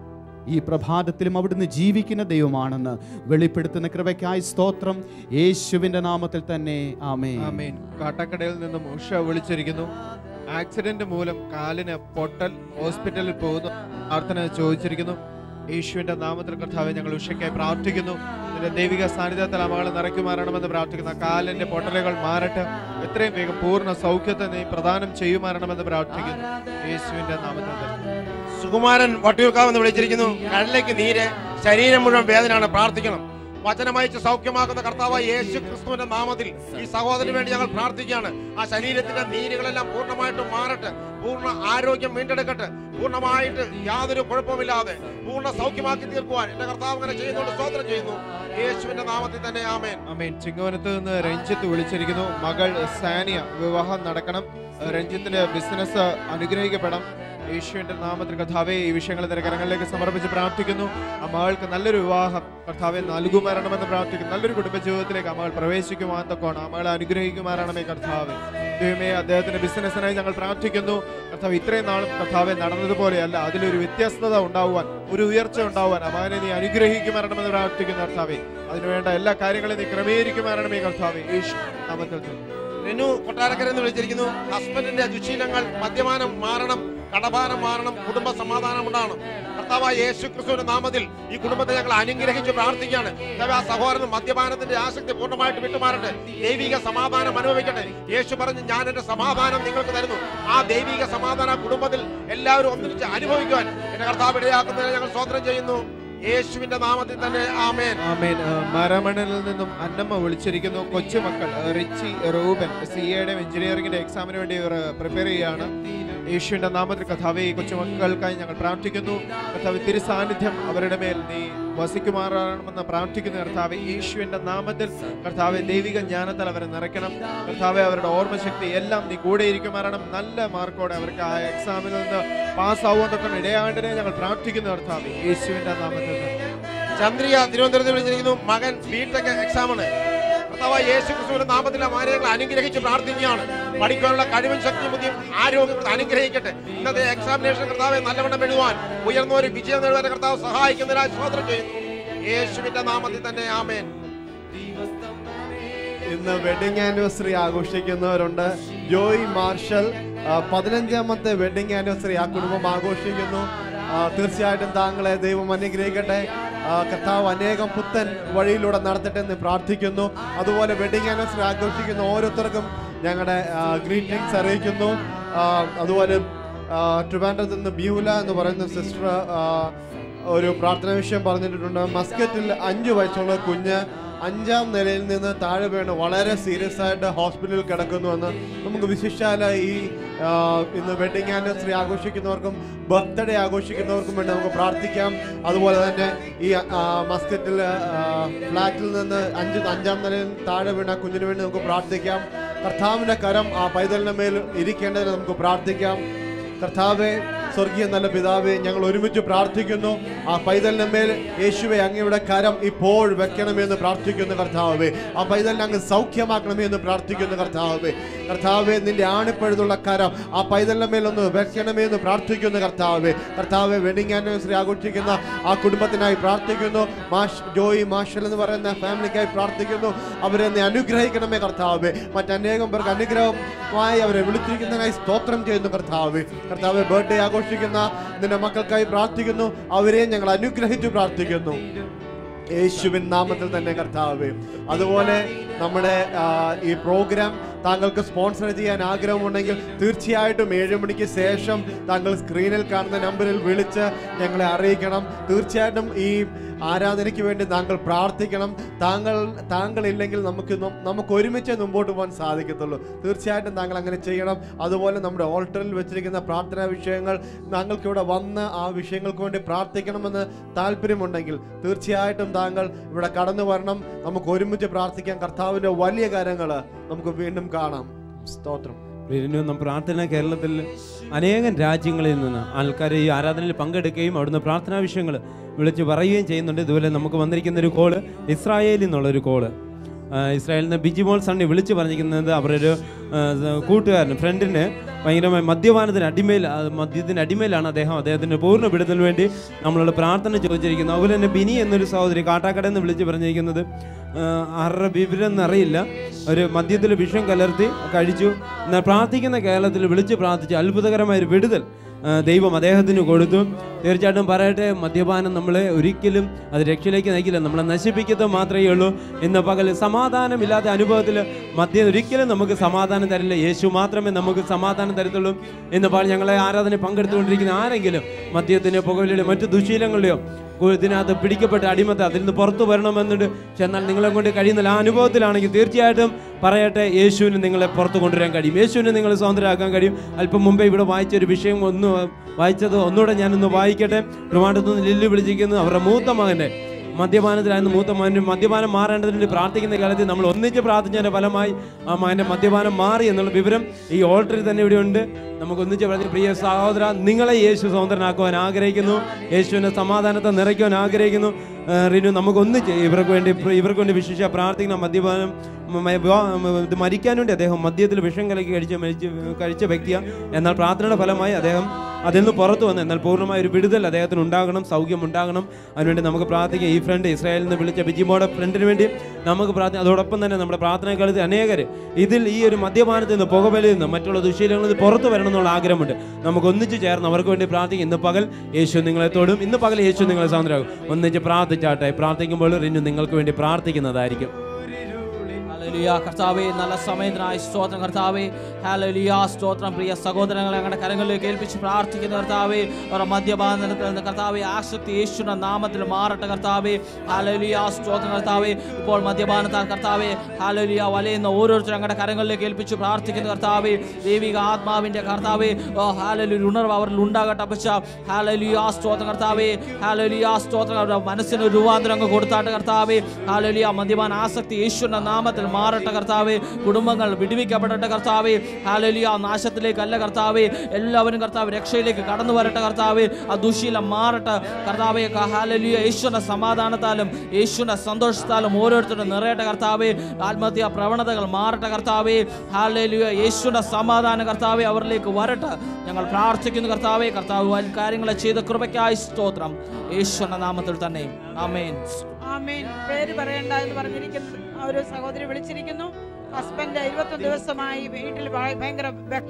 ഈ പ്രഭാതത്തിലും അവിടുന്ന് ജീവിക്കുന്ന ദൈവമാണെന്ന് വെളിപ്പെടുത്തുന്ന കൃപയ്ക്കായി സ്തോത്രം യേശുവിൻ്റെ നാമത്തിൽ തന്നെ ആമേ ആമേൻ കാട്ടാക്കടയിൽ നിന്നും ഉഷ വിളിച്ചിരിക്കുന്നു ആക്സിഡന്റ് മൂലം കാലിന് പൊട്ടൽ ഹോസ്പിറ്റലിൽ പോകുന്നു പ്രാർത്ഥന ചോദിച്ചിരിക്കുന്നു യേശുവിന്റെ നാമത്തിൽ കർത്താവെ ഞങ്ങൾ ഉഷയ്ക്കായി പ്രാർത്ഥിക്കുന്നു നിന്റെ ദൈവിക സാന്നിധ്യത്തിൽ ആ മകളെ നിറയ്ക്കുമാറണമെന്ന് പ്രാർത്ഥിക്കുന്ന കാലിന്റെ പൊട്ടലുകൾ മാറട്ടെ എത്രയും വേഗം പൂർണ്ണ സൗഖ്യത്തെ നീ പ്രദാനം ചെയ്യുമാറണമെന്ന് പ്രാർത്ഥിക്കുന്നു യേശുവിന്റെ നാമത്തിൽ തന്നെ സുകുമാരൻ വട്ടിയൂർക്കാവെന്ന് വിളിച്ചിരിക്കുന്നു കടലേക്ക് നീര് ശരീരം മുഴുവൻ വേദനയാണ് പ്രാർത്ഥിക്കണം വചനമയച്ച് സൗഖ്യമാക്കുന്ന കർത്താവായ യേശു ക്രിസ്തുവിന്റെ നാമത്തിൽ ഈ സഹോദരന് വേണ്ടി ഞങ്ങൾ പ്രാർത്ഥിക്കുകയാണ് ആ ശരീരത്തിന്റെ നീരുകളെല്ലാം പൂർണ്ണമായിട്ടും മാറട്ടെ പൂർണ്ണ ആരോഗ്യം വീണ്ടെടുക്കട്ടെ പൂർണ്ണമായിട്ട് യാതൊരു കുഴപ്പമില്ലാതെ പൂർണ്ണ സൗഖ്യമാക്കി തീർക്കുവാൻ എന്റെ കർത്താവ് അങ്ങനെ ചെയ്യുന്നുണ്ട് സ്തോത്രം ചെയ്യുന്നു യേശുവിന്റെ നാമത്തിൽ തന്നെ ആമേൻ അമേൻ ചിങ്ങവനത്ത് നിന്ന് രഞ്ജിത്ത് വിളിച്ചിരിക്കുന്നു മകൾ സാനിയ വിവാഹം നടക്കണം രഞ്ജിത്തിന്റെ ബിസിനസ് അനുഗ്രഹിക്കപ്പെടാം യേശുവിന്റെ നാമത്തിൽ കഥാവെ ഈ വിഷയങ്ങൾ നിന്റെ കരങ്ങളിലേക്ക് സമർപ്പിച്ച് പ്രാർത്ഥിക്കുന്നു ആ മകൾക്ക് നല്ലൊരു വിവാഹം കർത്താവെ നൽകുമാറണമെന്ന് പ്രാർത്ഥിക്കുന്നു നല്ലൊരു കുടുംബ ജീവിതത്തിലേക്ക് ആ മകൾ പ്രവേശിക്കുവാൻ തക്കോണം ആ മകളെ അനുഗ്രഹിക്കുമാറാണമേ കർത്താവെ ദൈവമേ അദ്ദേഹത്തിന്റെ ബിസിനസ്സിനായി ഞങ്ങൾ പ്രാർത്ഥിക്കുന്നു കർത്താവ് ഇത്രയും നാളും കർത്താവെ നടന്നതുപോലെയല്ല അതിലൊരു വ്യത്യസ്തത ഉണ്ടാവുവാൻ ഒരു ഉയർച്ച ഉണ്ടാവുവാൻ ആ മകനെ നീ അനുഗ്രഹിക്കുമാറണമെന്ന് പ്രാർത്ഥിക്കുന്നു കർത്താവെ അതിനുവേണ്ട എല്ലാ കാര്യങ്ങളും നീ ക്രമീകരിക്കുമാറണമേ കർത്താവെ യേശു നാമത്തിൽ തന്നെ റിനു കൊട്ടാരക്കര എന്ന് വിളിച്ചിരിക്കുന്നു ഹസ്ബൻഡിന്റെ ദുശീലങ്ങൾ മദ്യപാനം മാറണം കടഭാരം മാറണം കുടുംബ സമാധാനം ഉണ്ടാകണം കർത്താവായ യേശു ക്രിസ്തുവിന്റെ നാമത്തിൽ ഈ കുടുംബത്തെ ഞങ്ങൾ അനുഗ്രഹിച്ച് പ്രാർത്ഥിക്കുകയാണ് കർത്താവേ, ആ സഹോദരൻ മദ്യപാനത്തിന്റെ ആസക്തി പൂർണ്ണമായിട്ട് വിട്ടുമാറട്ടെ ദൈവിക സമാധാനം അനുഭവിക്കട്ടെ യേശു പറഞ്ഞു ഞാൻ എന്റെ സമാധാനം നിങ്ങൾക്ക് തരുന്നു ആ ദൈവിക സമാധാനം ആ കുടുംബത്തിൽ എല്ലാവരും ഒന്നിച്ച് അനുഭവിക്കുവാൻ എന്റെ കർത്താവ് ഇടയാക്കുന്നതിനെ ഞങ്ങൾ സ്വതന്ത്രം ചെയ്യുന്നു യേശുവിന്റെ നാമത്തിൽ തന്നെ ആമേൻ ആമേൻ ആ, മരമണലിൽ നിന്നും അന്നമ്മ വിളിച്ചിരിക്കുന്നു കൊച്ചുമക്കൾ ആ, റിച്ചി റൂബൻ സി എയുടെയും എഞ്ചിനീയറിംഗിന്റെ എക്സാമിന് വേണ്ടി ഇവർ പ്രിപ്പയർ ചെയ്യുകയാണ് യേശുവിന്റെ നാമത്തിൽ കഥാവെ ഈ കൊച്ചുമക്കൾക്കായി ഞങ്ങൾ പ്രാർത്ഥിക്കുന്നു കർത്താവ് തിരു സാന്നിധ്യം അവരുടെ മേൽ നീ വസിക്കുമാറാണെന്ന് പ്രാർത്ഥിക്കുന്നു കർത്താവ് യേശുവിന്റെ നാമത്തിൽ കർത്താവെ ദൈവിക ജ്ഞാനത്താൽ അവരെ നിറയ്ക്കണം കർത്താവെ അവരുടെ ഓർമ്മശക്തി എല്ലാം നീ കൂടെ ഇരിക്കുമാറണം നല്ല മാർക്കോടെ അവർക്ക് ആ എക്സാമിൽ നിന്ന് പാസ്സാവുവാൻ തൊട്ടുള്ള ഇടയാണ്ടിനെ ഞങ്ങൾ പ്രാർത്ഥിക്കുന്നു കർത്താവ് യേശുവിന്റെ നാമത്തിൽ തന്നെ ചന്ദ്രിക തിരുവനന്തപുരത്ത് വിളിച്ചിരിക്കുന്നു മകൻ ബിടെക് എക്സാമാണ് കർത്താവായ യേശു ക്രിസ്തുവിന്റെ നാമത്തിൽ ആ മാനങ്ങളെ അനുഗ്രഹിച്ച് പ്രാർത്ഥിക്കുകയാണ് പഠിക്കാനുള്ള കഴിവും ശക്തിയും ബുദ്ധിയും ആരോഗ്യം അനുഗ്രഹിക്കട്ടെ ഇന്നത്തെ എക്സാമിനേഷൻ കർത്താവെ നല്ലവണ്ണം എഴുതുവാൻ ഉയർന്ന ഒരു വിജയം നേടുവാൻ കർത്താവ് സഹായിക്കുന്നതിനായി സ്തോത്രം ചെയ്യുന്നു യേശുവിന്റെ നാമത്തിൽ തന്നെ ആമേൻ ഇന്ന് വെഡിങ് ആനിവേഴ്സറി ആഘോഷിക്കുന്നവരുണ്ട് ജോയ് മാർഷൽ ആ, പതിനഞ്ചാമത്തെ വെഡിങ് ആനിവേഴ്സറി ആ കുടുംബം ആഘോഷിക്കുന്നു ആ, തീർച്ചയായിട്ടും താങ്കളെ ദൈവം അനുഗ്രഹിക്കട്ടെ ആ, കർത്താവ് അനേകം പുത്തൻ വഴിയിലൂടെ നടത്തട്ടെ എന്ന് പ്രാർത്ഥിക്കുന്നു അതുപോലെ വെഡിങ് ആനിവേഴ്സറി ആഘോഷിക്കുന്ന ഓരോരുത്തർക്കും ഞങ്ങളുടെ ഗ്രീറ്റിംഗ്സ് അറിയിക്കുന്നു ആ, അതുപോലെ ആ, ട്രിവാൻഡ്രത്ത് നിന്ന് ബ്യൂല എന്ന് പറയുന്ന സിസ്റ്റർ ഒരു പ്രാർത്ഥന വിഷയം പറഞ്ഞിട്ടുണ്ട് മസ്കറ്റിൽ അഞ്ച് വയസ്സുള്ള കുഞ്ഞ് അഞ്ചാം നിലയിൽ നിന്ന് താഴെ വീണ് വളരെ സീരിയസ് ആയിട്ട് ഹോസ്പിറ്റലിൽ കിടക്കുന്നുവെന്ന് നമുക്ക് വിശിഷ്ടാല ഈ ആ, ഇന്ന് വെഡിങ് ആനിവേഴ്സറി ആഘോഷിക്കുന്നവർക്കും ബർത്ത്ഡേ ആഘോഷിക്കുന്നവർക്കും വേണ്ടി നമുക്ക് പ്രാർത്ഥിക്കാം അതുപോലെ തന്നെ ഈ ആ, മസ്കറ്റിൽ ആ, ഫ്ലാറ്റിൽ നിന്ന് അഞ്ച് അഞ്ചാം നിലയിൽ താഴെ വീണ കുഞ്ഞിന് വേണ്ടി നമുക്ക് പ്രാർത്ഥിക്കാം കർത്താവിന്റെ കരം ആ പൈതലിന്റെ മേൽ ഇരിക്കേണ്ടതിന് നമുക്ക് പ്രാർത്ഥിക്കാം കർത്താവെ സ്വർഗീയ നല്ല പിതാവെ ഞങ്ങൾ ഒരുമിച്ച് പ്രാർത്ഥിക്കുന്നു ആ പൈതലിന്റെ മേൽ യേശുവെ അങ്ങയുടെ കരം ഇപ്പോൾ വെക്കണമെന്ന് പ്രാർത്ഥിക്കുന്നു കർത്താവെ ആ പൈതലിനെ അങ്ങ് സൗഖ്യമാക്കണമേ എന്ന് പ്രാർത്ഥിക്കുന്നു കർത്താവെ കർത്താവെ നിന്റെ ആണിപ്പഴുതുള്ള കരം ആ പൈതലിന്റെ മേൽ ഒന്ന് വെക്കണമേ എന്ന് പ്രാർത്ഥിക്കുന്നു കർത്താവെ കർത്താവെ വെഡിങ് ആനിവേഴ്സറി ആഘോഷിക്കുന്ന ആ കുടുംബത്തിനായി പ്രാർത്ഥിക്കുന്നു മാഷ് ജോയി മാഷൽ എന്ന് പറയുന്ന ഫാമിലിക്കായി പ്രാർത്ഥിക്കുന്നു അവരെ നീ അനുഗ്രഹിക്കണമേ കർത്താവെ മറ്റനേകം പേർക്ക് അനുഗ്രഹമായി അവരെ വിളിച്ചിരിക്കുന്നതിനായി സ്തോത്രം ചെയ്യുന്നു കർത്താവെ കർത്താവെ ബർത്ത്ഡേ ആഘോഷിക്കുന്ന നിന്റെ മക്കൾക്കായി പ്രാർത്ഥിക്കുന്നു അവരെയും ഞങ്ങൾ അനുഗ്രഹിച്ചു പ്രാർത്ഥിക്കുന്നു യേശുവിൻ നാമത്തിൽ തന്നെ കർത്താവേ അതുപോലെ നമ്മുടെ ആ, ഈ പ്രോഗ്രാം താങ്കൾക്ക് സ്പോൺസർ ചെയ്യാൻ ആഗ്രഹമുണ്ടെങ്കിൽ തീർച്ചയായിട്ടും ഏഴ് മണിക്ക് ശേഷം താങ്കൾ സ്ക്രീനിൽ കാണുന്ന നമ്പറിൽ വിളിച്ച് ഞങ്ങളെ അറിയിക്കണം തീർച്ചയായിട്ടും ഈ ആരാധനയ്ക്ക് വേണ്ടി താങ്കൾ പ്രാർത്ഥിക്കണം താങ്കൾ താങ്കൾ ഇല്ലെങ്കിൽ നമുക്ക് നം- നമുക്ക് ഒരുമിച്ച് മുമ്പോട്ട് പോകാൻ സാധിക്കത്തുള്ളൂ തീർച്ചയായിട്ടും താങ്കൾ അങ്ങനെ ചെയ്യണം അതുപോലെ നമ്മുടെ ഓൾട്ടറിൽ വെച്ചിരിക്കുന്ന പ്രാർത്ഥനാ വിഷയങ്ങൾ താങ്കൾക്ക് ഇവിടെ വന്ന് ആ വിഷയങ്ങൾക്ക് വേണ്ടി പ്രാർത്ഥിക്കണമെന്ന് താല്പര്യമുണ്ടെങ്കിൽ തീർച്ചയായിട്ടും താങ്കൾ ഇവിടെ കടന്നു വരണം നമുക്ക് ഒരുമിച്ച് പ്രാർത്ഥിക്കാം കർത്താവിൻ്റെ വലിയ കാര്യങ്ങൾ നമുക്ക് വീണ്ടും കാണാം സ്തോത്രം പ്രിയനു, നാം പ്രാർത്ഥന കേരളത്തിൽ അനേകം രാജ്യങ്ങളിൽ നിന്ന് ആൾക്കാർ ഈ ആരാധനയിൽ പങ്കെടുക്കുകയും അവിടുന്ന് പ്രാർത്ഥനാ വിഷയങ്ങൾ വിളിച്ച് പറയുകയും ചെയ്യുന്നുണ്ട് ഇതുപോലെ നമുക്ക് വന്നിരിക്കുന്ന ഒരു കോള് ഇസ്രായേലിൽ നിന്നുള്ളൊരു കോള് ആ, ഇസ്രായേലിൽ നിന്ന് ബിജിമോൾ സണ്ണി വിളിച്ച് പറഞ്ഞിരിക്കുന്നത് അവരുടെ ഒരു ആ, കൂട്ടുകാരൻ ഫ്രണ്ടിന് ഭയങ്കരമായി മദ്യപാനത്തിന് അടിമയിൽ ആ, മദ്യത്തിന് അടിമയിലാണ് അദ്ദേഹം അദ്ദേഹത്തിൻ്റെ പൂർണ്ണ വിടുതലിന് വേണ്ടി നമ്മളോട് പ്രാർത്ഥന ചോദിച്ചിരിക്കുന്നത് അതുപോലെ തന്നെ ബിനി എന്നൊരു സഹോദരി കാട്ടാക്കടയിൽ നിന്ന് വിളിച്ച് പറഞ്ഞിരിക്കുന്നത് ആ, ആരുടെ വിവരം എന്നറിയില്ല ഒരു മദ്യത്തിൽ വിഷം കലർത്തി കഴിച്ചു എന്നാൽ പ്രാർത്ഥിക്കുന്ന കേരളത്തിൽ വിളിച്ച് പ്രാർത്ഥിച്ച് അത്ഭുതകരമായ ഒരു വിടുതൽ ആ, ദൈവം അദ്ദേഹത്തിന് കൊടുത്തു തീർച്ചയായിട്ടും പറയട്ടെ മദ്യപാനം നമ്മളെ ഒരിക്കലും അത് രക്ഷയിലേക്ക് നയിക്കില്ല നമ്മളെ നശിപ്പിക്കുന്നത് മാത്രമേ ഉള്ളൂ ഇന്ന് പകൽ സമാധാനമില്ലാത്ത അനുഭവത്തിൽ മദ്യം ഒരിക്കലും നമുക്ക് സമാധാനം തരില്ല യേശു മാത്രമേ നമുക്ക് സമാധാനം തരത്തുള്ളൂ ഇന്ന് പകൽ ഞങ്ങളെ ആരാധന പങ്കെടുത്തുകൊണ്ടിരിക്കുന്ന ആരെങ്കിലും മദ്യത്തിന് പുകവലിയുടെ മറ്റു ദുശീലങ്ങളുടെയോ ഇതിനകത്ത് പിടിക്കപ്പെട്ട അടിമത്തെ അതിൽ നിന്ന് പുറത്തു വരണമെന്നുണ്ട് പക്ഷെ എന്നാൽ നിങ്ങളെ കൊണ്ട് കഴിയുന്നില്ല ആ അനുഭവത്തിലാണെങ്കിൽ തീർച്ചയായിട്ടും പറയട്ടെ യേശുവിന് നിങ്ങളെ പുറത്ത് കൊണ്ടുവരാൻ കഴിയും യേശുവിനെ നിങ്ങളെ സ്വതന്ത്രരാക്കാൻ കഴിയും അല്പം മുമ്പേ ഇവിടെ വായിച്ച ഒരു വിഷയം ഒന്ന് വായിച്ചത് ഒന്നുകൂടെ ഞാനൊന്ന് വായിക്കട്ടെ ട്രിവാണ്ടത്ത് നിന്ന് ലില്ലി വിളിച്ചിരിക്കുന്നു അവരുടെ മൂത്ത മകൻ്റെ മദ്യപാനത്തിലായിരുന്നു മൂത്ത മകന് മദ്യപാനം മാറേണ്ടതിന് വേണ്ടി പ്രാർത്ഥിക്കുന്ന കാലത്ത് നമ്മൾ ഒന്നിച്ച് പ്രാർത്ഥിച്ചതിന്റെ ഫലമായി ആ മകന്റെ മദ്യപാനം മാറി എന്നുള്ള വിവരം ഈ ഓൾട്ടറിൽ തന്നെ ഇവിടെ ഉണ്ട് നമുക്ക് ഒന്നിച്ച് പറഞ്ഞ പ്രിയ സഹോദര നിങ്ങളെ യേശു സ്വതന്ത്രനാക്കുവാൻ ആഗ്രഹിക്കുന്നു യേശുവിന്റെ സമാധാനത്തെ നിറയ്ക്കുവാൻ ആഗ്രഹിക്കുന്നു ആ, റിനു നമുക്ക് ഒന്നിച്ച് ഇവർക്ക് വേണ്ടി ഇവർക്ക് വേണ്ടി വിശേഷ പ്രാർത്ഥിക്കണം മദ്യപാനം മ- മ- വിവാ- മ- ഇത് മരിക്കാൻ വേണ്ടി അദ്ദേഹം മദ്യത്തിൽ വിഷം കലക്കി കഴിച്ച മരിച്ച് കഴിച്ച വ്യക്തിയാണ് എന്നാൽ പ്രാർത്ഥനയുടെ ഫലമായി അദ്ദേഹം അതിൽ നിന്ന് പുറത്തു വന്നു എന്നാൽ പൂർണ്ണമായ ഒരു വിടുതൽ അദ്ദേഹത്തിന് ഉണ്ടാകണം സൗഖ്യം ഉണ്ടാകണം അതിനുവേണ്ടി നമുക്ക് പ്രാർത്ഥിക്കാം ഈ ഫ്രണ്ട് ഇസ്രായേലിൽ നിന്ന് വിളിച്ച ബിജിമോടെ ഫ്രണ്ടിന് വേണ്ടി നമുക്ക് പ്രാർത്ഥിക്കാം അതോടൊപ്പം തന്നെ നമ്മുടെ പ്രാർത്ഥന കാലത്ത് അനേകർ ഇതിൽ ഈ ഒരു മദ്യപാനത്തിൽ നിന്ന് പുകവലിയിൽ നിന്ന് മറ്റുള്ള ദുശീലങ്ങളിൽ നിന്ന് പുറത്തു വരണം എന്നുള്ള ആഗ്രഹമുണ്ട് നമുക്ക് ഒന്നിച്ച് ചേർന്ന് അവർക്ക് വേണ്ടി പ്രാർത്ഥിക്കും ഇന്ന് പകൽ യേശു നിങ്ങളെ തൊടും ഇന്ന് പകൽ യേശു നിങ്ങളെ സാന്ദ്രമാകും ഒന്നിച്ച് പ്രാർത്ഥിച്ചാട്ടെ പ്രാർത്ഥിക്കുമ്പോൾ റിനു നിങ്ങൾക്ക് വേണ്ടി പ്രാർത്ഥിക്കുന്നതായിരിക്കും ഹല്ലേലൂയ കർത്താവേ നല്ല സമയത്തിനായി സ്തോത്രം കർത്താവേ ഹല്ലേലൂയ സ്തോത്രം പ്രിയ സഹോദരങ്ങളെ ഞങ്ങളുടെ കരങ്ങളിലേക്ക് ഏൽപ്പിച്ച് പ്രാർത്ഥിക്കുന്ന കർത്താവേ അവരുടെ മദ്യപാനത്തിൽ നിന്ന് കർത്താവേ ആസക്തി യേശുവിന്റെ നാമത്തിൽ മാറട്ടെ കർത്താവേ ഹല്ലേലൂയ സ്തോത്രം കർത്താവേ ഇപ്പോൾ മദ്യപാനത്താൽ കർത്താവേ ഹല്ലേലൂയ വലയുന്ന ഓരോരുത്തരും ഞങ്ങളുടെ കരങ്ങളിലേക്ക് ഏൽപ്പിച്ച് പ്രാർത്ഥിക്കുന്ന കർത്താവേ ദൈവിക ആത്മാവിന്റെ കർത്താവേ ഓ ഹാലലു ഉണർവ് അവരിൽ ഉണ്ടാകട്ടെ പച്ച ഹാലലിയ സ്തോത്രം കർത്താവേ ഹാലലിയ സ്തോത്രം അവരുടെ മനസ്സിന് രൂപാന്തരം അങ്ങ് കൊടുത്താട്ടെ കർത്താവേ ഹാലലിയ മദ്യപാന ആസക്തി യേശുവിന്റെ നാമത്തിൽ മാറട്ടെ കർത്താവേ കുടുംബങ്ങൾ വിടുവിക്കപ്പെടട്ടെ കർത്താവേ ഹാലലിയ നാശത്തിലേക്കല്ല കർത്താവേ എല്ലാവരും കർത്താവ് രക്ഷയിലേക്ക് കടന്നു വരട്ടെ കർത്താവേ ആ ദുശീലം മാറട്ടെ കർത്താവേ ഹാലലിയ യേശുവിന്റെ സമാധാനത്താലും യേശുവിന്റെ സന്തോഷത്താലും ഓരോരുത്തരും നിറയട്ടെ കർത്താവേ ആത്മഹത്യാ പ്രവണതകൾ മാറട്ടെ കർത്താവേ ഹാലലിയ യേശുവിന്റെ സമാധാന കർത്താവേ അവരിലേക്ക് വരട്ടെ ഞങ്ങൾ പ്രാർത്ഥിക്കുന്നു കർത്താവേ കർത്താവ് വൻ കാര്യങ്ങളെ ചെയ്ത കൃപയ്ക്കായി സ്തോത്രം യേശുവിന്റെ നാമത്തിൽ തന്നെ ആമേൻ ആമേൻ പേര് പറയണ്ട എന്ന് പറഞ്ഞിരിക്കുന്നു ആ ഒരു സഹോദരി വിളിച്ചിരിക്കുന്നു ഹസ്ബൻഡ് ഇരുപത്തൊന്ന് ദിവസമായി വീട്ടിൽ ഭയ- ഭയങ്കര ബ-